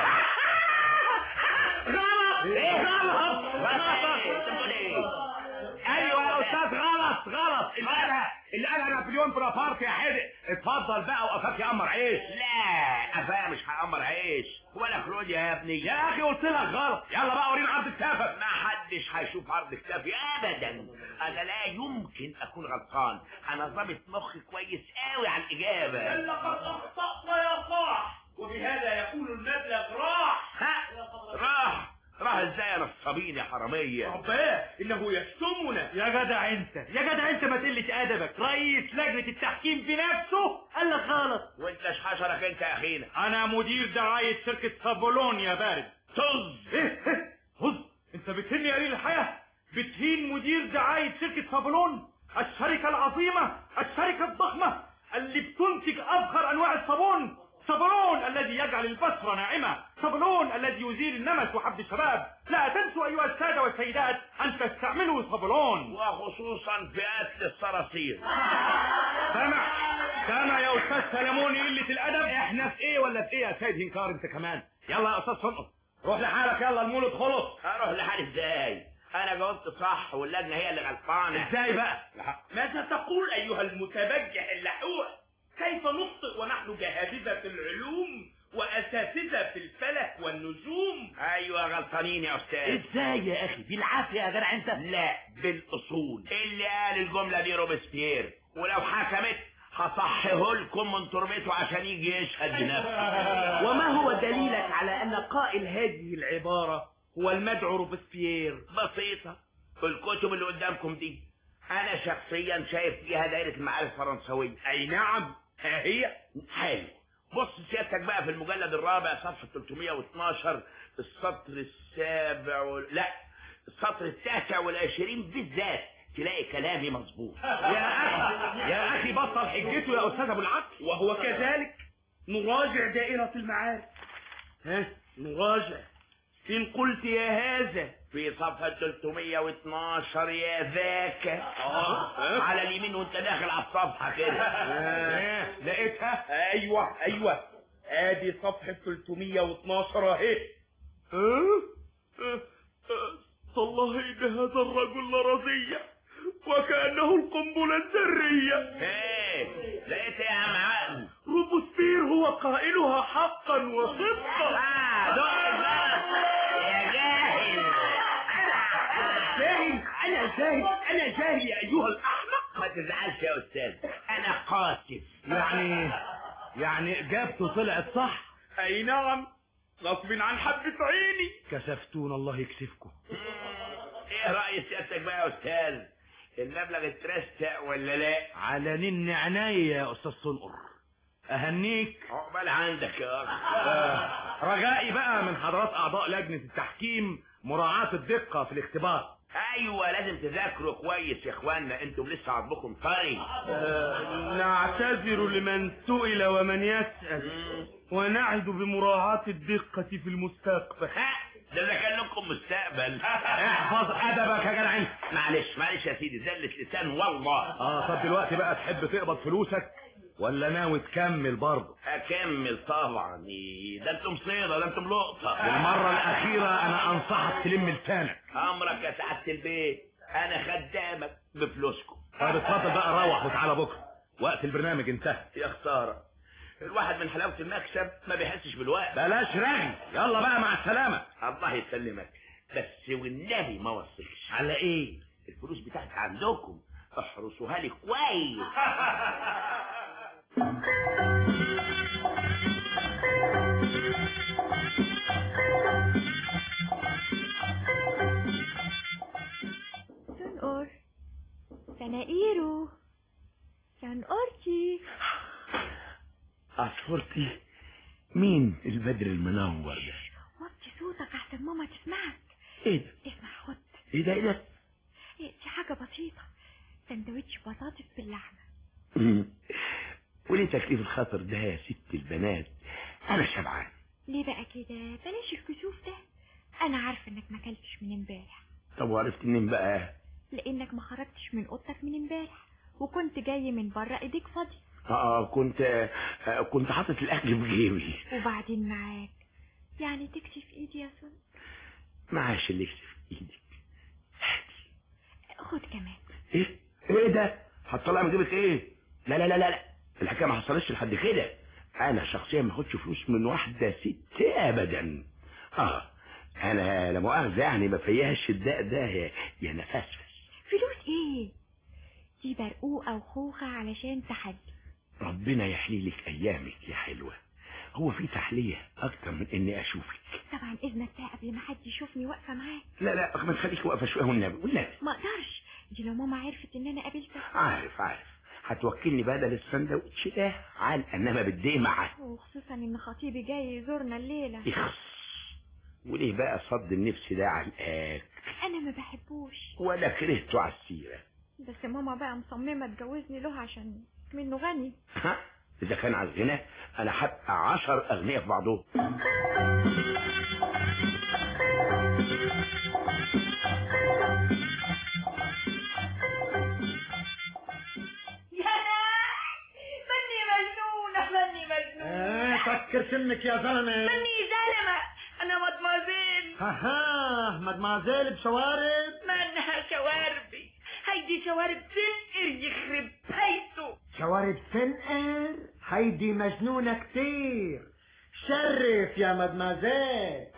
غلط إيه؟ غلط غلط انت بتقول ايه ايوه يا استاذ غلط غلط اللي قالها اللي قالها نابليون بونابرت يا حدق اتفضل بقى وقفاك يا قمر عيش لا افا مش هأمر عيش ولا كلوديا يا ابني يا اخي قلت لك غلط يلا بقى ورينا عرض كتافك ما حدش هيشوف عرض كتافي ابدا انا لا يمكن اكون غلطان انا ضابط مخي كويس قوي على الاجابه لقد اخطأت يا صاح وبهذا يكون المبلغ راح ها راح راح ازاي يا نصابين يا حراميه رباه انه يشتمنا يا جدع انت يا جدع انت ما تقلش ادبك رئيس لجنة التحكيم بنفسه قال لك غلط وانت ايش حشرك انت يا اخينا انا مدير دعاية شركة صابولون يا بارد طز ايه ايه هز انت بتهين يا قليل الحياة بتهين مدير دعاية شركة صابولون الشركة العظيمة الشركة الضخمة اللي بتنتج ابخر انواع الصابون صابولون الذي يجعل البشرة ناعمة صابولون الذي يزيل النمس وحب الشباب لا تنسوا ايها السادة والسيدات ان تستعملوا صابولون وخصوصا في قتل الصراصير سامع سامع يا استاذ سلموني قلة الادب احنا في ايه ولا في ايه يا سيد هنكار انت كمان يلا يا استاذ صنقر روح لحالك يلا المولد خلص اروح لحالي ازاي انا جاوبت صح واللجنه هي اللي غلطانه ازاي بقى ماذا تقول ايها المتبجح اللحوح كيف نخطئ ونحن جهابذة في العلوم واساتذة في الفلك والنجوم ايوه غلطانين يا استاذ ازاي يا اخي بالعافية يا جدع انت لا بالاصول اللي قال الجمله دي روبسبير ولو حكمت هصحيه لكم من تربته عشان يجي يشهد بنفسه وما هو دليلك على ان قائل هذه العبارة هو المدعو روبسبيير بسيطه في الكتب اللي قدامكم دي انا شخصيا شايف فيها دايره المعارف الفرنسويه اي نعم ها هي حلو بص سيادتك بقى في المجلد الرابع صفحة 312 السطر السابع و... لا السطر التاسع والعشرين بالذات تلاقي كلامي مظبوط يا اخي يا اخي بطل حجته يا استاذ ابو العقل وهو كذلك نراجع دائرة المعارف ها نراجع إن قلت يا هذا في صفحة 312 يا ذاك على اليمين وانت داخل على الصفحة كده ايه لقيتها أيوة أيوة آدي صفحة 312 أهي والله إن هذا الرجل لرزية وكأنه القنبلة الذرية ايه لقيت ايه يا عم عقل روبوسبير هو قائلها حقا وصدقا آه، دق بقى. يا جاهل جاهل أنا جاهل أنا جاهل يا أيها الأحمق ما تزعلش يا استاذ انا قاسف يعني يعني اجابته طلعت صح أي نعم غصب عن حبة عيني كسفتونا الله يكسفكم ايه رأي سيادتك بقى يا استاذ المبلغ اترستق ولا لا على نن عناية يا استاذ صنقر اهنيك عقبال عندك يا اخ آه، رجائي بقى من حضرات اعضاء لجنة التحكيم مراعاة الدقة في الاختبار ايوه لازم تذاكروا كويس يا اخوانا انتم لسه عضمكم طري نعتذر لمن سئل ومن يسأل مم. ونعد بمراعاة الدقة في المستقبل ها ده اذا كان لكم مستقبل احفظ ادبك يا جدع انت معلش معلش يا سيدي زلة لسان والله اه طب دلوقتي بقى تحب تقبض فلوسك ولا ناوي تكمل برضه اكمل طبعا ده انتم صيدة ده انتم لقطة المرة الأخيرة أنا أنصحك تلم لسانك امرك يا سعادة البيت انا خدامك بفلوسكم طب اتفضل بقى روح وتعالى بكرة وقت البرنامج انتهى يا خسارة الواحد من حلاوة المكسب ما بيحسش بالوقت بلاش رغي يلا بقى مع السلامة الله يسلمك بس والنبي ما وصلش على ايه الفلوس بتاعتي عندكم احرسوها لي كويس سنقر سناقيرو سنقرتي عصفورتي مين البدر المنور ده وطي صوتك احسن ماما تسمعك ايه ده اسمع خد ايه ده ايه ده إيه دي حاجة بسيطة سندوتش بطاطس باللحمة مم. وليه تكليف الخاطر ده يا ست البنات انا شبعان ليه بقى كده بلاش الكسوف ده انا عارفة انك ما اكلتش من امبارح طب وعرفت منين بقى لانك ما خرجتش من اوضتك من امبارح وكنت جاي من بره ايديك فاضية اه كنت آه كنت حاطط الاكل في جيبي وبعدين معاك يعني تكشف ايدي يا سن معاش اللي يكسف ايدك خد كمان ايه ايه ده هتطلع من جيبك ايه لا لا لا لا لا الحكايه ما حصلتش لحد كده انا شخصيا ما اخدش فلوس من واحده ست ابدا اه انا لا مؤاخذه يعني ما فيهاش الداء ده يا, يا نفسفس فلوس ايه دي برقوقة وخوخة علشان تحدي ربنا يحلي لك ايامك يا حلوه هو في تحليه اكتر من اني اشوفك طبعا اذنك بقى قبل ما حد يشوفني واقفة معاك لا لا ما تخليك واقفه شويه والنبي والنبي ما اقدرش دي لو ماما عرفت ان انا قابلتك عارف عارف هتوكلني بدل السندوتش ده على انما بالدمعه وخصوصا ان خطيبي جاي يزورنا الليلة يخص وليه بقى صد النفس ده على الاكل انا ما بحبوش ولا كرهته على السيره بس ماما بقى مصممة تجوزني له عشان منه غني ها اذا كان على الغنى انا هبقى عشر اغنياء في بعضهم يا مني مجنونة مني مجنونة ايه فكر سنك يا زلمه مني زلمة أنا مدمازيل ها ها مدمازيل بشوارب منها شواربي هيدي شوارب تنقر يخرب بيته شوارب سنقر هيدي مجنونة كتير شرف يا مدمازيل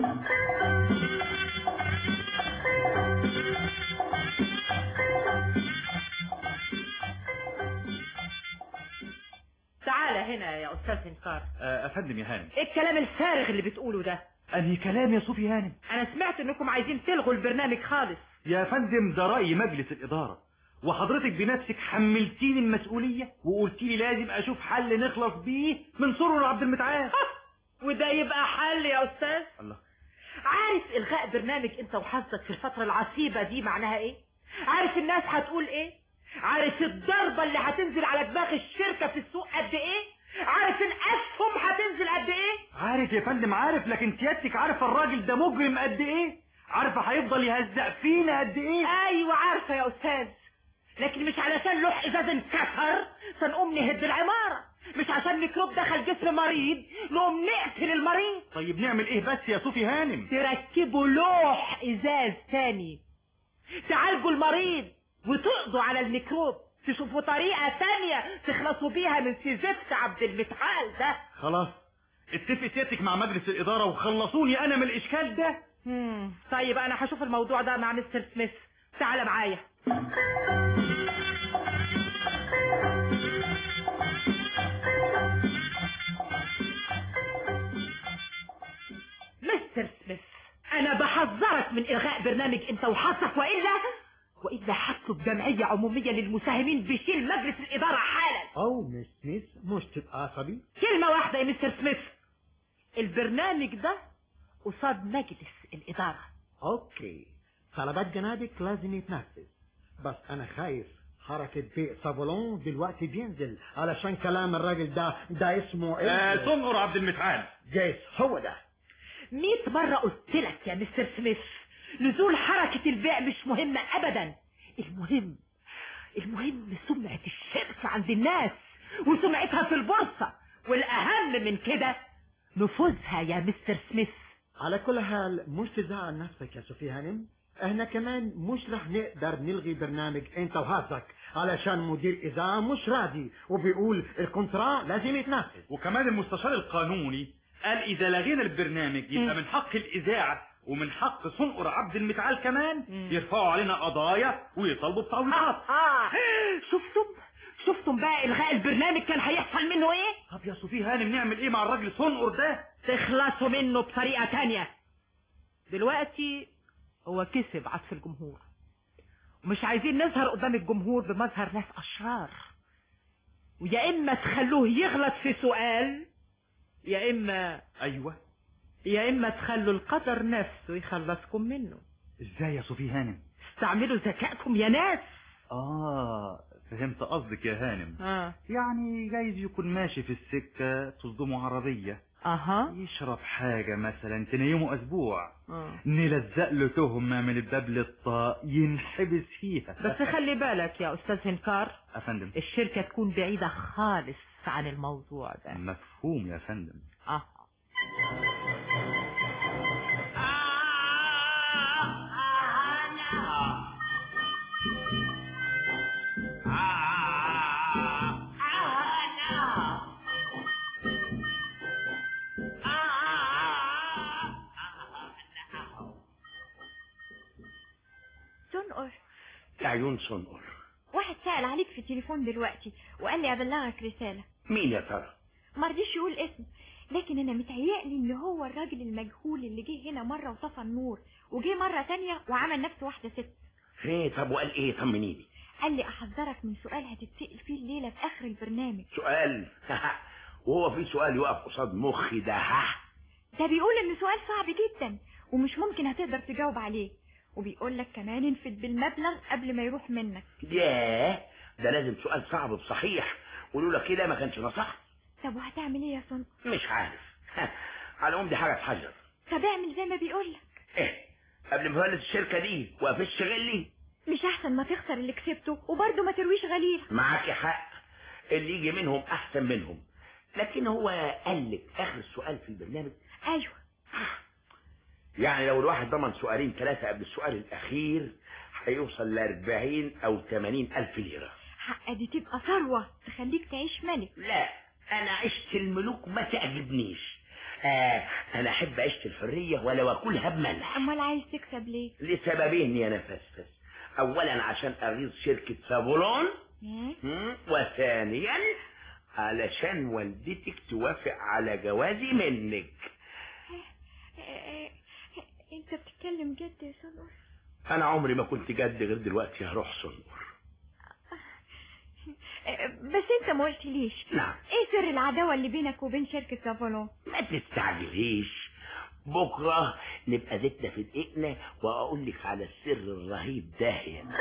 تعالى هنا يا استاذ انكار افندم يا هانم ايه الكلام الفارغ اللي بتقوله ده انهي كلام يا صوفي هانم انا سمعت انكم عايزين تلغوا البرنامج خالص يا فندم ده رأي مجلس الإدارة وحضرتك بنفسك حملتيني المسؤولية وقلتي لي لازم أشوف حل نخلص بيه من سرور عبد المتعال وده يبقى حل يا استاذ الله عارف الغاء برنامج انت وحظك في الفترة العصيبة دي معناها ايه عارف الناس هتقول ايه عارف الضربة اللي هتنزل على دماغ الشركة في السوق قد ايه عارف الاسهم هتنزل قد ايه عارف يا فندم عارف لكن سيادتك عارف الراجل ده مجرم قد ايه عارفه هيفضل يهزق فينا قد ايه ايوه عارفة يا استاذ لكن مش علشان لوح ازاز انكسر فنقوم نهد العمارة مش عشان ميكروب دخل جسم مريض نقوم نقتل المريض طيب نعمل ايه بس يا صوفي هانم تركبوا لوح ازاز تاني تعالجوا المريض وتقضوا على الميكروب تشوفوا طريقة تانية تخلصوا بيها من سيزفت عبد المتعال ده خلاص اتفق سيادتك مع مجلس الإدارة وخلصوني أنا من الإشكال ده مم. طيب انا هشوف الموضوع ده مع مستر سميث تعال معايا مستر سميث انا بحذرك من الغاء برنامج انت وحظك والا والا هطلب جمعيه عموميه للمساهمين بشيل مجلس الاداره حالا او مس مس مش تبقى عصبي كلمه واحده يا مستر سميث البرنامج ده قصاد مجلس الاداره اوكي طلبات جنابك لازم يتنفذ بس انا خايف حركة بيع صابولون دلوقتي بينزل علشان كلام الراجل ده ده اسمه ايه؟ آه سنقر عبد المتعال جيس هو ده مئة مرة قلت لك يا مستر سميث نزول حركة البيع مش مهمة أبدا المهم المهم سمعة الشركة عند الناس وسمعتها في البورصة والأهم من كده نفوذها يا مستر سميث على كل حال مش تزعل نفسك يا صوفي هانم احنا كمان مش رح نقدر نلغي برنامج انت وهزك علشان مدير اذاعه مش راضي وبيقول الكونترا لازم يتنفذ وكمان المستشار القانوني قال إذا لغينا البرنامج يبقى من حق الإذاعة ومن حق صنقر عبد المتعال كمان يرفعوا علينا قضايا ويطالبوا بتعويضات آه شفتم شفتم بقى إلغاء البرنامج كان هيحصل منه إيه طب يا صوفي هانم نعمل إيه مع الراجل صنقر ده تخلصوا منه بطريقة تانية دلوقتي هو كسب عطف الجمهور ومش عايزين نظهر قدام الجمهور بمظهر ناس أشرار ويا إما تخلوه يغلط في سؤال يا إما ايوه يا إما تخلوا القدر نفسه يخلصكم منه ازاي يا صوفي هانم استعملوا ذكائكم يا ناس اه فهمت قصدك يا هانم اه يعني جايز يكون ماشي في السكة تصدمه عربية اها يشرب حاجة مثلا تنيمه أسبوع آه. نلزق له تهمة من الباب للطاق ينحبس فيها بس خلي بالك يا أستاذ هنكار أفندم الشركة تكون بعيدة خالص عن الموضوع ده مفهوم يا فندم اه سنقر يا عيون صنقر واحد سأل عليك في التليفون دلوقتي وقال لي أبلغك رسالة مين يا ترى مرضيش يقول اسمه لكن انا متهيألي ان هو الراجل المجهول اللي جه هنا مرة وطفى النور وجه مرة تانية وعمل نفسه واحدة ست ايه طب وقال ايه طمنيني قال لي احذرك من سؤال هتتسأل فيه الليلة في اخر البرنامج سؤال وهو في سؤال يقف قصاد مخي ده ها ده بيقول ان سؤال صعب جدا ومش ممكن هتقدر تجاوب عليه وبيقول لك كمان انفد بالمبلغ قبل ما يروح منك ياه ده لازم سؤال صعب بصحيح ولولا كده ما كانش نصح طب وهتعمل ايه يا صن مش عارف على العموم دي حاجه تحجر طب اعمل زي ما بيقول لك ايه قبل ما افلس الشركه دي وافش غلي مش احسن ما تخسر اللي كسبته وبرضه ما ترويش غليل معاك حق اللي يجي منهم احسن منهم لكن هو قال لك اخر سؤال في البرنامج ايوه يعني لو الواحد ضمن سؤالين ثلاثة قبل السؤال الأخير هيوصل ل 40 أو 80 ألف ليرة حق دي تبقى ثروة تخليك تعيش ملك لا أنا عشت الملوك ما تعجبنيش آه أنا أحب عيشة الحرية ولو أكلها بملح امال عايز تكسب ليه لسببين يا نفسفس أولا عشان أغيظ شركة سابولون ها؟ مم، وثانيا علشان والدتك توافق على جوازي منك آه، آه، انت بتتكلم جد يا سنور أنا عمري ما كنت جد غير دلوقتي هروح صنور آه، بس انت ما قلتليش نعم ايه سر العداوة اللي بينك وبين شركة سافولون ما تستعجليش بكرة نبقى زيتنا في دقيقنا وأقول لك على السر الرهيب ده يعني.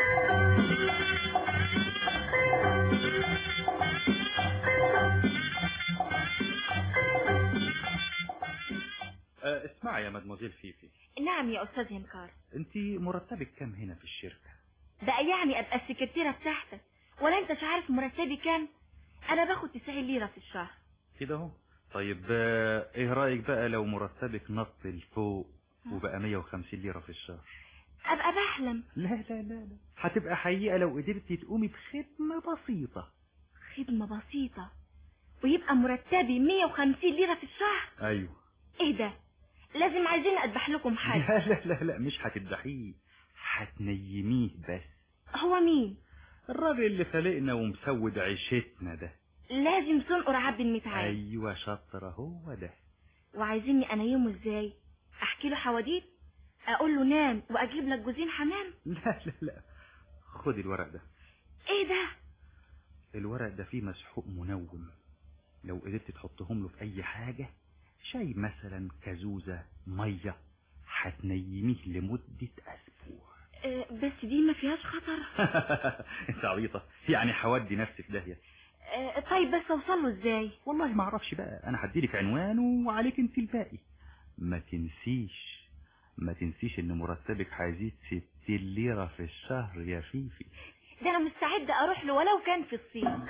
آه اسمعي يا مدموزيل فيفي نعم يا استاذ هنكار انت مرتبك كام هنا في الشركة بقى يعني ابقى السكرتيرة بتاعتك ولا انت مش عارف مرتبي كام انا باخد 90 ليرة في الشهر كده اهو طيب آه، ايه رأيك بقى لو مرتبك نط لفوق وبقى 150 ليرة في الشهر ابقى بحلم لا لا لا لا هتبقى حقيقة لو قدرتي تقومي بخدمة بسيطة خدمة بسيطة ويبقى مرتبي 150 ليرة في الشهر ايوه ايه ده لازم عايزين اذبح لكم حد لا لا لا لا مش هتذبحيه هتنيميه بس هو مين الراجل اللي خلقنا ومسود عيشتنا ده لازم صنقر عبد المتعال ايوه شاطرة هو ده وعايزيني انيمه ازاي احكي له حواديت اقول له نام واجيب لك جوزين حمام لا لا لا خد الورق ده ايه ده الورق ده فيه مسحوق منوم لو قدرت تحطهم له في اي حاجة شاي مثلا كزوزة مية هتنيميه لمدة اسبوع أه بس دي ما فيهاش خطر انت عبيطة يعني هودي نفسي في داهية أه طيب بس اوصل له ازاي والله ما اعرفش بقى انا هديلك عنوان وعليك انت الباقي ما تنسيش ما تنسيش ان مرتبك هيزيد 60 ليرة في الشهر يا فيفي ده انا مستعدة اروح له ولو كان في الصين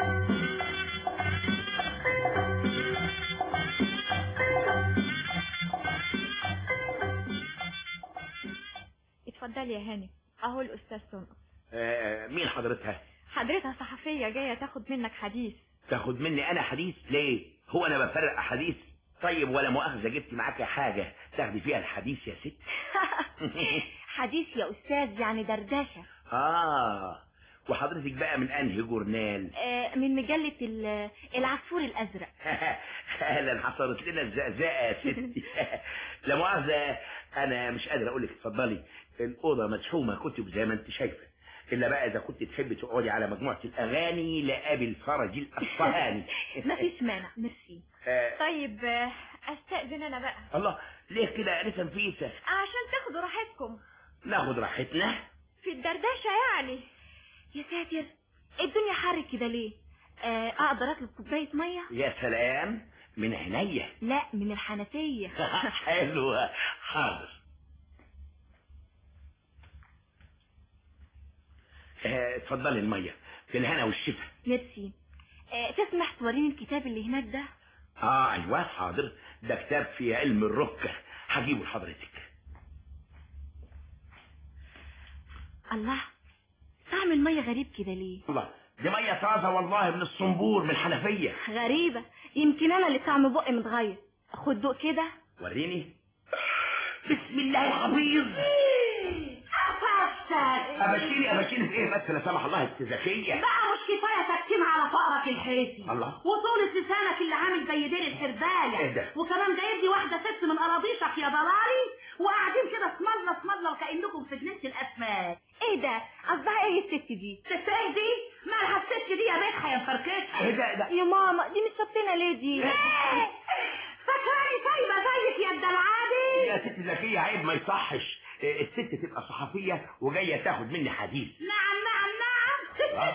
اتفضلي يا هاني اهو الاستاذ سنقر آه مين حضرتها حضرتها صحفية جاية تاخد منك حديث تاخد مني أنا حديث ليه هو أنا بفرق أحاديث طيب ولا مؤاخذة جبت معاك حاجة تاخدي فيها الحديث يا ست حديث يا استاذ يعني دردشة آه وحضرتك بقى من انهي جورنال آه، من مجلة ال- العصفور الأزرق اهلا حصلت لنا الزقزقه يا ستي لا مؤاخذه انا مش قادر اقول لك اتفضلي الاوضه مزحومه كتب زي ما انت شايفه الا بقى اذا كنت تحبي تقعدي على مجموعه الاغاني لابي فرج الاصفهاني مفيش مانع ميرسي آه، طيب آه، استأذن أنا بقى الله ليه كده يا انسه نفيسه عشان تاخدوا راحتكم ناخد راحتنا في الدردشة يعني يا ساتر الدنيا حر كده ليه آه، أقدر أطلب كوباية مية يا سلام من عينيا لا من الحنفية حلوه حاضر آه، اتفضلي الميه في الهنا والشفا ميرسي آه، تسمح توريني الكتاب اللي هناك ده اه ايوه حاضر ده كتاب في علم الركة هجيبه لحضرتك الله طعم المية غريب كده ليه الله دي ميه طازه والله من الصنبور من الحنفيه غريبة يمكن أنا اللي طعم بقي متغير خد دوق كده وريني بسم الله العظيم أفشت ابشيري ابشيري في ايه بس لا سمح الله انت ذكيه بقى مش كفايه تكتيم على فقرك الحيسي الله. وطولة لسانك اللي عامل زي دير الحربايه إيه ده؟ وكمان جايب لي واحده ست من اراضيشك يا ضلالي وقاعدين كده اسمرنا اسمرنا وكانكم في جنينه الاسماك ايه ده قصدها ايه الست دي ست ايه دي مالها الست دي يا بيتها يا مفركشها ايه ده ده يا ماما دي مش سبتنا ليه دي إيه؟ فاكراني سايبه زيك يا الدلعادي يا ست ذكيه عيب ما يصحش إيه، الست تبقى صحفيه وجايه تاخد مني حديث نعم نعم نعم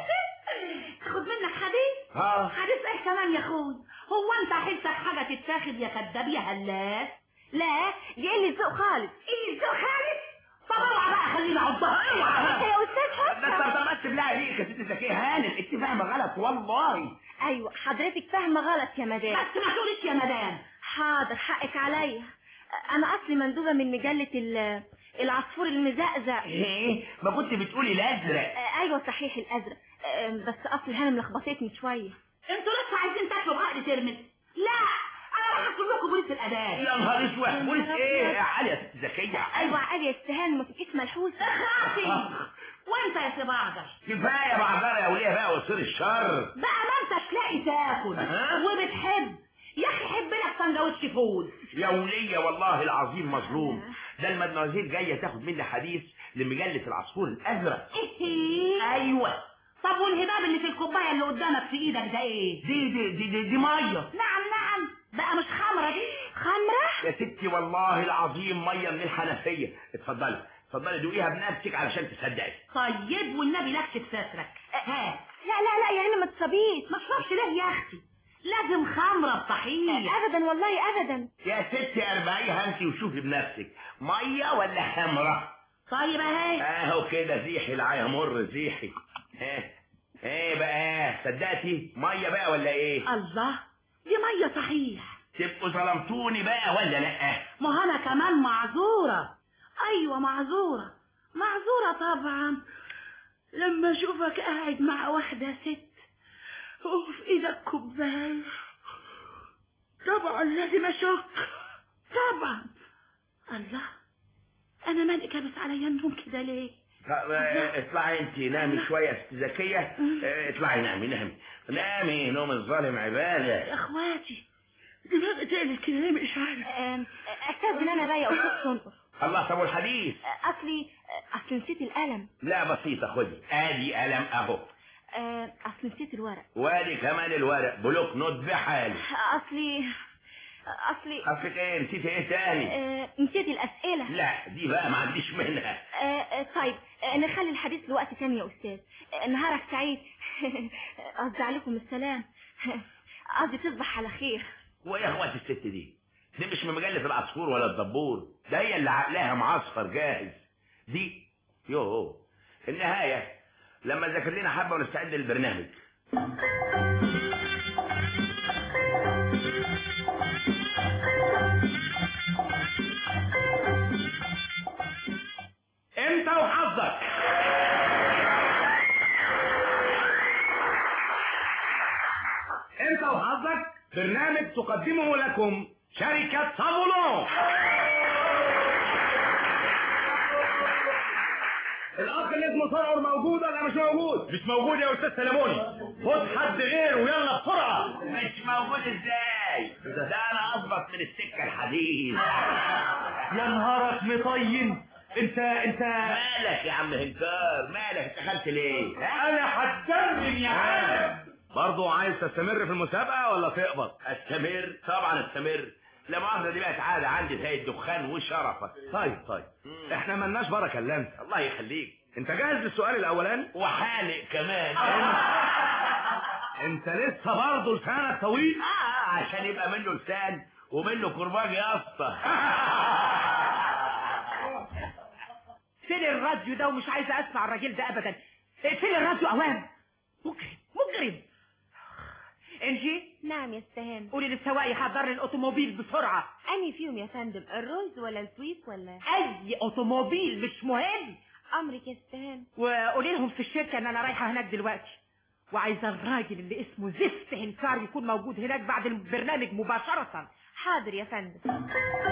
تاخد منك حديث اه حديث ايه كمان يا اخوي هو انت حسك حاجه تتاخد يا كداب يا هلاس لا دي قلة ذوق خالص ايه الذوق خالص طب اوعى بقى خلينا عضها اوعى يا أستاذ بس حسن طب بس بالله عليك يا ست ذكيه هانم انت فاهمه غلط والله أيوة حضرتك فاهمة غلط يا مدام بس ما تقوليش يا مدام حاضر حقك عليا أنا أصلي مندوبة من مجلة ال- العصفور المزقزق ايه ما كنت بتقولي الازرق آه، أيوة صحيح الأزرق آه، بس أصل هانم لخبطتني شوية انتوا لسه عايزين تاكلوا بعقل ترمس لا انا راح اكل لكم بوليس الاداب يا نهار اسود بوليس ايه يا علي يا ست ذكيه أيوة عادي يا استهان ما تبقيش ملحوسة اخراتي وانت يا سباعجر كفايه بعذره يا وليه بقى وصير الشر بقى ما انتش لاقي تاكل أها. وبتحب يا اخي حب لك سندوتش فول يا ولية والله العظيم مظلوم ده المدموزيل جاية تاخد مني حديث لمجلة العصفور الأزرق ايه أيوة طب والهباب اللي في الكوبايه اللي قدامك في ايدك ده ايه دي دي دي دي, دي مية نعم نعم بقى مش خمره دي خمرة يا ستي والله العظيم مية من الحنفية اتفضلي اتفضلي دوقيها بنفسك علشان تصدقي طيب والنبي لكش في سترك ها لا لا لا يعني ما تصابيش ما تشربش ليه يا اختي لازم خمره بطحين أبدا والله أبدا يا ستي اربعيها انت وشوفي بنفسك مية ولا خمرة طيب اهي اهو كده زيحي العيا مر زيحي ها ايه بقى صدقتي مية بقى ولا ايه الله دي ميه صحيح تبقوا ظلمتوني بقى ولا لا ما هو انا كمان معذوره ايوه معذوره معذوره طبعا لما اشوفك قاعد مع واحده ست وفي ايدك كوبايه طبعا لازم اشك طبعا الله انا مالي كابس عليا النوم كده ليه طب آه، اطلعي انت نامي شوية يا ست ذكية آه، اطلعي نامي نامي نامي نوم الظالم عبادة يا اخواتي دماغي تقلت كده ليه مش عارف آم، أستاذن أنا بقى يا أستاذ سنقر الله طب والحديث أصلي أصل نسيت القلم لا بسيطة خدي ادي قلم اهو آه، أصل نسيت الورق وادي كمان الورق بلوك نوت بحالي أصلي أصلي اصلك ايه نسيت ايه تاني آه، نسيت الأسئلة لا دي بقى ما عنديش منها آه، آه، طيب آه، نخلي الحديث لوقت تاني يا أستاذ آه، نهارك سعيد قصدي عليكم السلام قصدي تصبح على خير وايه يا اخوات الست دي دي مش من مجلة العصفور ولا الدبور ده هي اللي عقلها معصفر جاهز دي يوه النهاية لما ذاكر لنا حبة ونستعد للبرنامج انت وحظك انت وحظك برنامج تقدمه لكم شركة صابولون الاخ اللي اسمه صنعر موجود ولا مش موجود مش موجود يا استاذ سلموني خد حد غيره يلا بسرعه مش موجود ازاي ده انا اظبط من السكه الحديد يا نهارك مطين انت انت مالك يا عم هنكار مالك اتخلت ليه ها؟ انا هتجنن يا عم برضه عايز تستمر في المسابقه ولا تقبض استمر طبعا استمر لا مؤاخذه دي بقت عاده عندي زي الدخان وشرفك طيب طيب مم. احنا ملناش بركه الا انت الله يخليك انت جاهز للسؤال الاولاني وحالق كمان انت لسه برضه لسانك طويل اه عشان يبقى منه لسان ومنه كرباج يا اسطى فين الراديو ده ومش عايزه اسمع الراجل ده ابدا فين الراديو اوام مجرم مجرم انجي نعم يا استهان قولي للسواق يحضر لي الاوتوموبيل بسرعه أني فيهم يا فندم الرولز ولا السويس ولا اي اوتوموبيل مش مهم أمرك يا استهان وقولي لهم في الشركه ان انا رايحه هناك دلوقتي وعايزه الراجل اللي اسمه زفت هنكار يكون موجود هناك بعد البرنامج مباشره حاضر يا فندم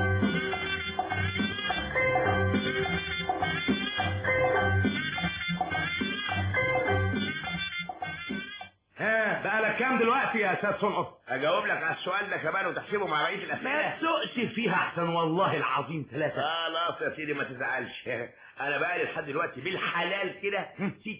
ها بقى لك كام دلوقتي يا استاذ صنعر اجاوب لك على السؤال ده كمان وتحسبه مع بقيه ما الاسئله تسوقش فيها احسن والله العظيم ثلاثه خلاص يا سيدي ما تزعلش انا بقى لحد دلوقتي بالحلال كده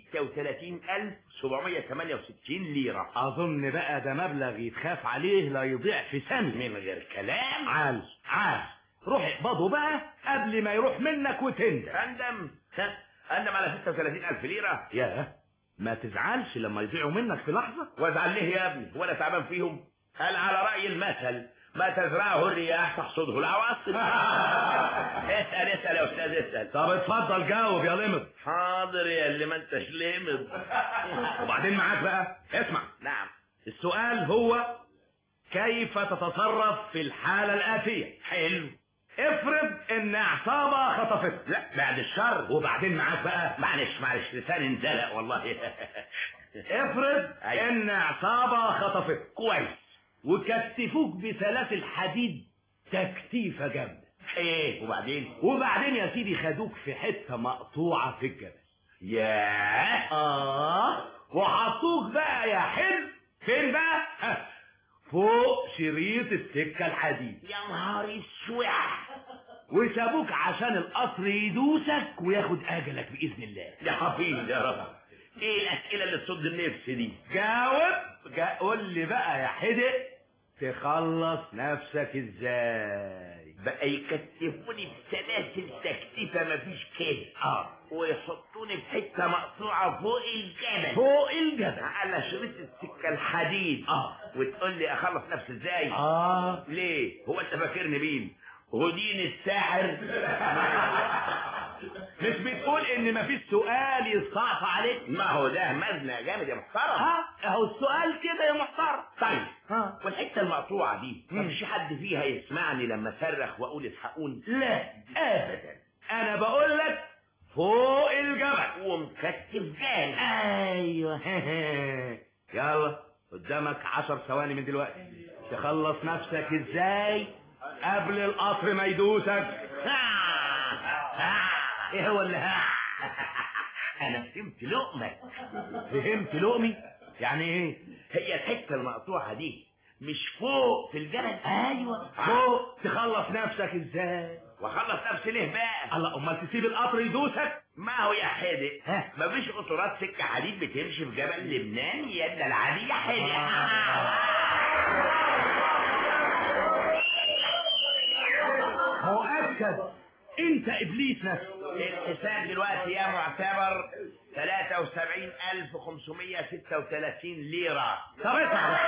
36768 ليره اظن بقى ده مبلغ يتخاف عليه لا يضيع في ثانيه من غير كلام عال عال روح اقبضه بقى قبل ما يروح منك وتندم اندم ها؟ اندم على 36000 ليره يا ما تزعلش لما يضيعوا منك في لحظه وازعل ليه يا ابني وانا تعبان فيهم قال على راي المثل ما تزرعه الرياح تحصده العواصف اسال اسال يا استاذ اسال طب اتفضل جاوب يا لمض حاضر يا اللي ما انتش لامد وبعدين معاك بقى اسمع نعم السؤال هو كيف تتصرف في الحالة الآتية حلو افرض ان عصابة خطفتك لا بعد الشر وبعدين معاك بقى معلش معلش لساني انزلق والله افرض أيوة. ان عصابة خطفتك كويس وكتفوك بسلاسل حديد تكتيفة جامدة ايه وبعدين وبعدين يا سيدي خدوك في حتة مقطوعة في الجبل ياه اه وحطوك بقى يا حلو فين بقى ها، فوق شريط السكة الحديد يا نهار اسوح وسابوك عشان القطر يدوسك وياخد اجلك باذن الله يا حفيظ يا رب ايه الاسئله اللي تصد النفس دي جاوب جا قول لي بقى يا حدق تخلص نفسك ازاي بقى يكتفوني بسلاسل تكتيفه مفيش كده اه ويحطوني في حته مقطوعه فوق الجبل فوق الجبل على شريط السكه الحديد اه وتقول لي اخلص نفسي ازاي اه ليه هو انت فاكرني مين غدين الساحر مش بتقول ان مفيش سؤال يصعب عليك ما هو ده مزنق جامد يا محترم ها اهو السؤال كده يا محترم طيب ها والحته المقطوعه دي مم. مفيش حد فيها يسمعني لما اصرخ واقول الحقوني لا ابدا انا بقول لك فوق الجبل ومكتف جامد ايوه يلا قدامك عشر ثواني من دلوقتي تخلص نفسك ازاي قبل القطر ما يدوسك ايه هو اللي ها انا فهمت لقمك فهمت لقمي يعني ايه هي الحته المقطوعه دي مش فوق في الجبل ايوه فوق تخلص نفسك ازاي واخلص نفسي ليه بقى الله امال تسيب القطر يدوسك ما هو يا حدق ها؟ مفيش قطارات سكه حديد بتمشي في جبل لبنان يا ابن العادي يا حدق مؤكد انت ابليس نفسك الحساب دلوقتي يا معتبر 73536 ليرة طب اسمع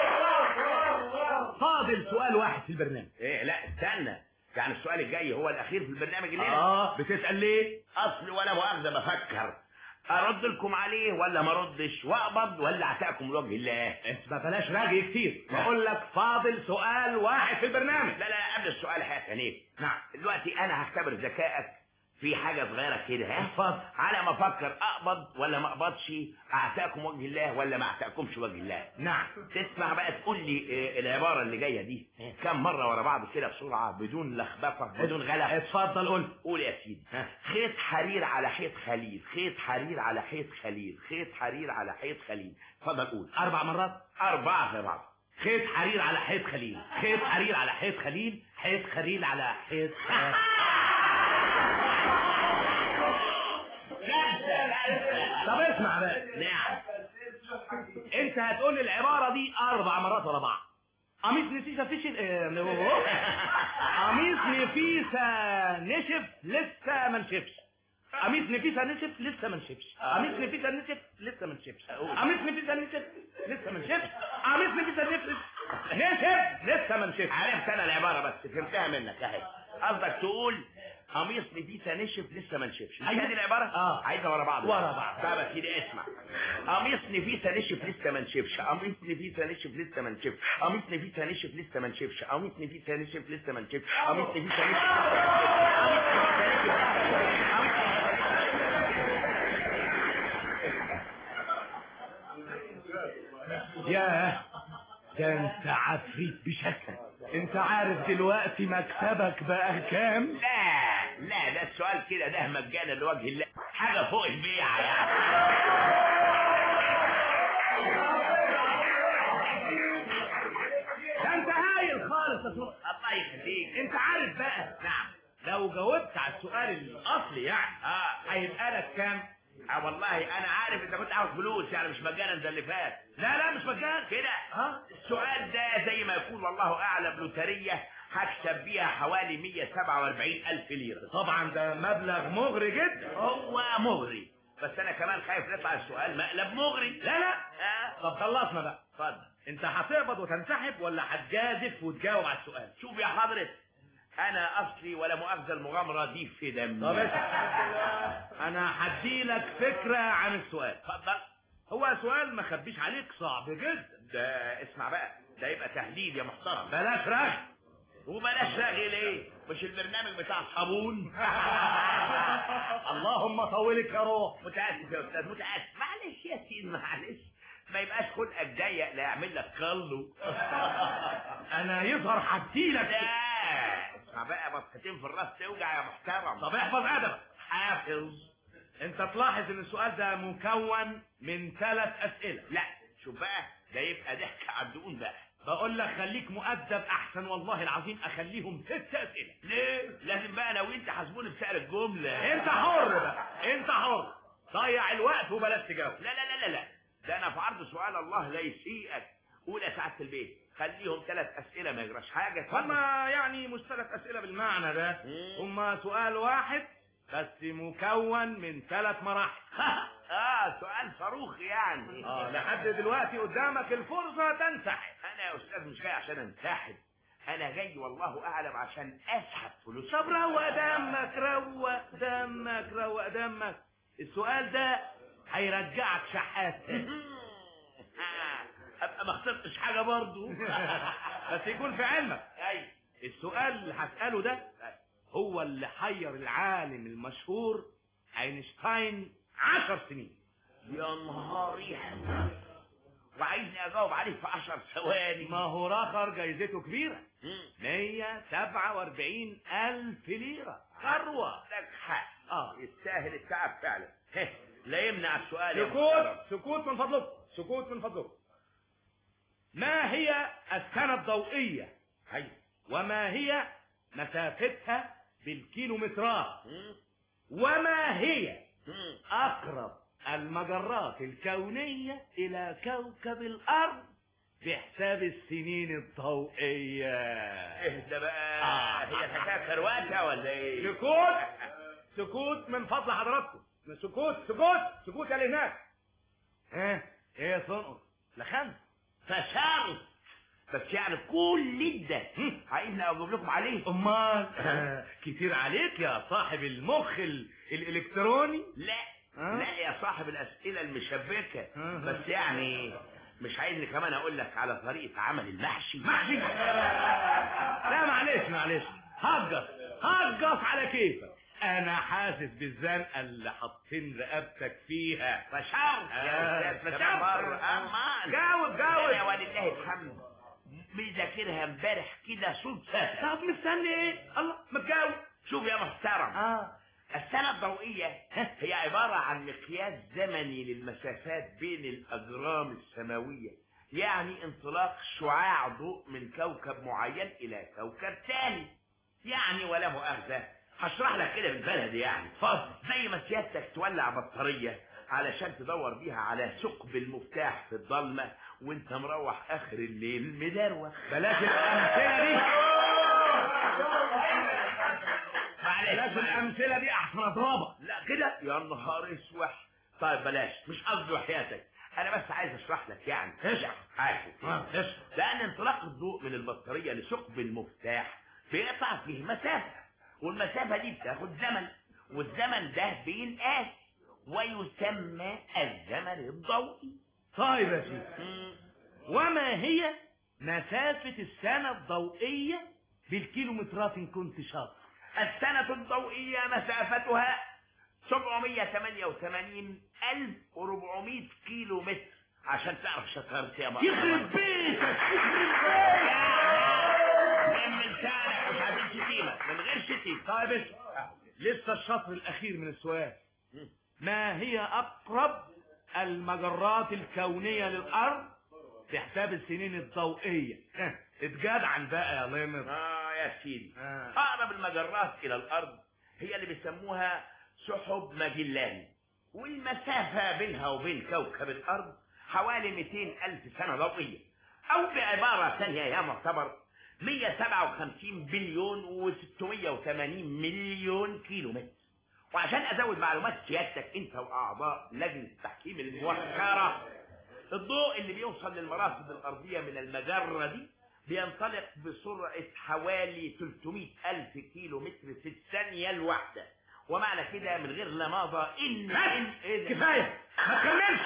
فاضل سؤال واحد في البرنامج ايه لا استنى يعني السؤال الجاي هو الاخير في البرنامج الليلة اه بتسأل ليه اصل ولا مؤاخذة بفكر ارد لكم عليه ولا ما اردش واقبض ولا اعتقكم لوجه الله اسمع بلاش راجع كتير بقول لك فاضل سؤال واحد في البرنامج لا لا قبل السؤال حاجة تانية نعم دلوقتي انا هختبر ذكائك في حاجة صغيرة كده ها اتفضل. على ما افكر اقبض ولا ما اقبضش اعتاكم وجه الله ولا ما اعتاكمش وجه الله نعم تسمع بقى تقول لي آه، العبارة اللي جاية دي كم مرة ورا بعض كده بسرعة بدون لخبطة بدون غلط اتفضل قول قول يا سيدي ها. خيط حرير على حيط خليل خيط حرير على حيط خليل خيط حرير على حيط خليل اتفضل قول اربع مرات أربعة في بعض خيط حرير على حيط خليل خيط حرير على حيط خليل حيط خليل على حيط طب اسمع بقى نعم انت هتقول لي العبارة دي اربع مرات ورا بعض قميص نفيسة فشل اه، قميص نفيسة نشف لسه ما نشفش قميص نفيسة نشف لسه ما نشفش قميص نفيسة نشف لسه ما نشفش قميص نفيسة نشف لسه ما نشفش قميص نفيسة نشف نشف لسه ما نشفش عرفت انا العبارة بس فهمتها منك اهي قصدك تقول قميص نفيسة نشف لسه ما نشفش أيوة. هي دي العبارة؟ اه. عايزها ورا بعض ورا بعض. طب يا سيدي اسمع قميص نفيسة نشف لسه ما نشفش قميص نفيسة نشف لسه ما نشفش قميص نفيسة نشف لسه ما نشفش قميص نفيسة نشف لسه ما نشفش قميص نفيسة نشف ياه ده انت عفريت بشكل انت عارف دلوقتي مكسبك بقى كام لا لا ده السؤال كده ده مجانا لوجه الله حاجة فوق البيع يعني ده انت هايل خالص يا صبحي. الله يخليك انت عارف بقى نعم لو جاوبت على السؤال الاصلي يعني اه هيبقى لك كام اه والله انا عارف انت كنت عاوز فلوس يعني مش مجانا زي اللي فات لا لا مش مجان كده اه السؤال ده زي ما يكون والله اعلم لوترية هكسب بيها حوالي 147 الف ليرة طبعا ده مبلغ مغري جدا هو مغري بس انا كمان خايف يطلع السؤال مقلب مغري لا لا اه طب خلصنا بقى اتفضل انت هتقبض وتنسحب ولا هتجازف وتجاوب على السؤال شوف يا حضرة انا اصلي ولا مؤاخذة المغامرة دي في دمي طب اسمع انا هديلك فكرة عن السؤال اتفضل هو سؤال ما خبيش عليك صعب جدا ده اسمع بقى ده يبقى تهديد يا محترم بلاش رغي وبلاش رغي ليه مش البرنامج بتاع الصابون اللهم طولك يا روح متاسف يا استاذ متاسف معلش يا سيدي معلش ما يبقاش خلقك ضيق لا يعمل لك كلو انا يظهر هديلك لا اسمع بقى بصتين في الراس توجع يا محترم طب احفظ ادبك حافظ انت تلاحظ ان السؤال ده مكون من ثلاث اسئله لا شوف بقى ده يبقى ضحك على الدقون بقى بقول لك خليك مؤدب احسن والله العظيم اخليهم ست اسئله ليه لازم بقى انا وانت حاسبوني بسعر الجمله انت حر بقى انت حر ضيع الوقت وبلاش تجاوب لا لا لا لا لا ده انا في عرض سؤال الله لا يسيئك قول يا سعاده البيت خليهم ثلاث اسئله ما يجراش حاجه هما يعني مش ثلاث اسئله بالمعنى ده مم. هما سؤال واحد بس مكون من ثلاث مراحل اه سؤال صاروخ يعني اه لحد دلوقتي قدامك الفرصه تنسحب انا يا استاذ مش جاي عشان انسحب انا جاي والله اعلم عشان اسحب فلوس طب روق دمك روق دمك روق دمك السؤال ده هيرجعك شحات ابقى ما خسرتش حاجه برضو بس يكون في علمك ايوه السؤال اللي هسأله ده هو اللي حير العالم المشهور اينشتاين عشر سنين يا نهاري وعايزني اجاوب عليه في 10 ثواني ما هو راخر جايزته كبيرة مم. 147 ألف ليرة ثروة لك حق اه يستاهل التعب فعلا هه، لا يمنع السؤال يا سكوت محترم. سكوت من فضلك سكوت من فضلك ما هي السنة الضوئية هاي وما هي مسافتها بالكيلومترات مم. وما هي مم. أقرب المجرات الكونية إلى كوكب الأرض بحساب السنين الضوئية اهدى بقى آه. هي الحكايه كروته ولا ايه سكوت سكوت من فضل حضراتكم سكوت سكوت سكوت يا اللي هناك ها ايه يا صنقر لخمس فشرط بس يعني كل ده هم. عايزني اجيب لكم عليه امال كتير عليك يا صاحب المخ ال- الالكتروني لا ها؟ لا يا صاحب الاسئله المشبكه ها. بس يعني مش عايزني كمان اقول لك على طريقه عمل المحشي محشي لا معلش معلش هجص هجص على كيفك انا حاسس بالزنقه اللي حاطين رقبتك فيها بشار يا استاذ بشار بره امان جاوب جاوب انا ولله الحمد بذاكرها امبارح كده صدفه طب مستني ايه الله ما تجاوب شوف يا محترم اه السنة الضوئية هي عبارة عن مقياس زمني للمسافات بين الأجرام السماوية يعني انطلاق شعاع ضوء من كوكب معين إلى كوكب ثاني يعني ولا مؤاخذة هشرح لك كده بالبلد يعني اتفضل زي ما سيادتك تولع بطارية علشان تدور بيها على ثقب المفتاح في الضلمة وانت مروح اخر الليل مدروخ بلاش الامثله دي معلش بلاش معلش. الامثله دي احسن اضربك لا كده يا نهار اسوح طيب بلاش مش قصدي وحياتك انا بس عايز اشرح لك يعني اشرح. عارف اه اشرح لان انطلاق الضوء من البطاريه لثقب المفتاح بيقطع فيه مسافه والمسافه دي بتاخد زمن والزمن ده بينقاس ويسمى الزمن الضوئي طيب يا سيدي وما هي مسافة السنة الضوئية بالكيلومترات إن كنت شاطر السنة الضوئية مسافتها 788400 كيلو متر عشان تعرف شطارتي يا محمد يخرب بيتك من لسانك مش عايزين شتيمة من غير شتيمة طيب اسمع لسه الشطر الأخير من السؤال ما هي أقرب المجرات الكونية للأرض بحساب السنين الضوئية ها، اتجدعن بقى يا لمر اه يا سيدي آه. اقرب المجرات الى الارض هي اللي بيسموها سحب ماجلان والمسافة بينها وبين كوكب الارض حوالي 200 الف سنة ضوئية او بعبارة ثانية يا معتبر 157 بليون و680 مليون كيلو متر وعشان ازود معلومات سيادتك انت واعضاء لجنة التحكيم الموقرة الضوء اللي بيوصل للمراصد الارضية من المجرة دي بينطلق بسرعة حوالي 300 ألف كيلو متر في الثانية الواحدة ومعنى كده من غير لماضة إن إن إيه ده؟ كفاية ما تكملش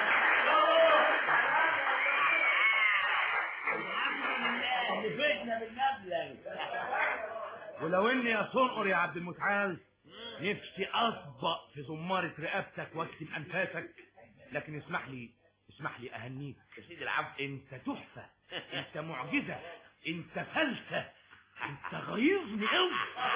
فدنا بالمبلغ ولو اني يا صنقر يا عبد المتعال نفسي اطبق في زمارة رقبتك واكتم انفاسك لكن اسمح لي اسمح لي اهنيك يا سيدي العفو انت تحفة انت معجزة انت فلسة انت غيظني قوي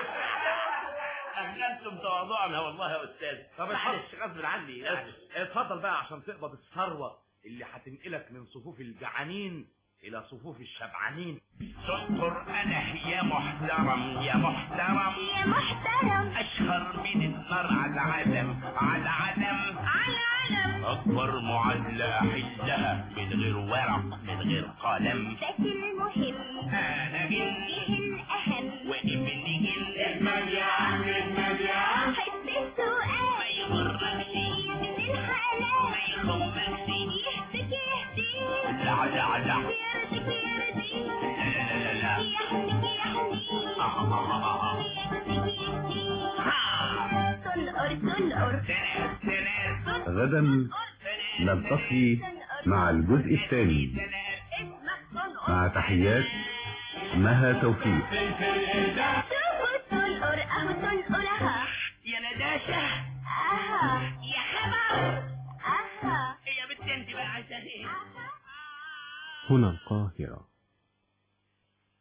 أهلنتم تواضعنا والله يا أستاذ طب معلش غصب عني معلش. اتفضل بقى عشان تقبض الثروة اللي هتنقلك من صفوف الجعانين الى صفوف الشبعانين سطر أنا يا محترم يا محترم يا محترم أشهر من النار على العالم على العالم على علم أكبر معادلة أحلها من غير ورق من غير قلم ذاك المهم أنا جن فيه الأهم وابني جن اجمد يا عم اجمد يا عم حب السؤال ما يغركش من الحلال ما يخمكش يهديك يهديك لا لا لا يرضيك يرضيك لا لا لا لا يحميك يحميك آه آه آه آه. يكفيك يكفيك ها. تنقر تنقر سنة سنة غدا نلتقي مع الجزء الثاني اسمك تنقر مع تحيات مها توفيق شوفوا تنقر اهو تنقر اها يا نداشة اها يا خبر اها يا بنت انت بقى عايزة ايه اها هنا القاهرة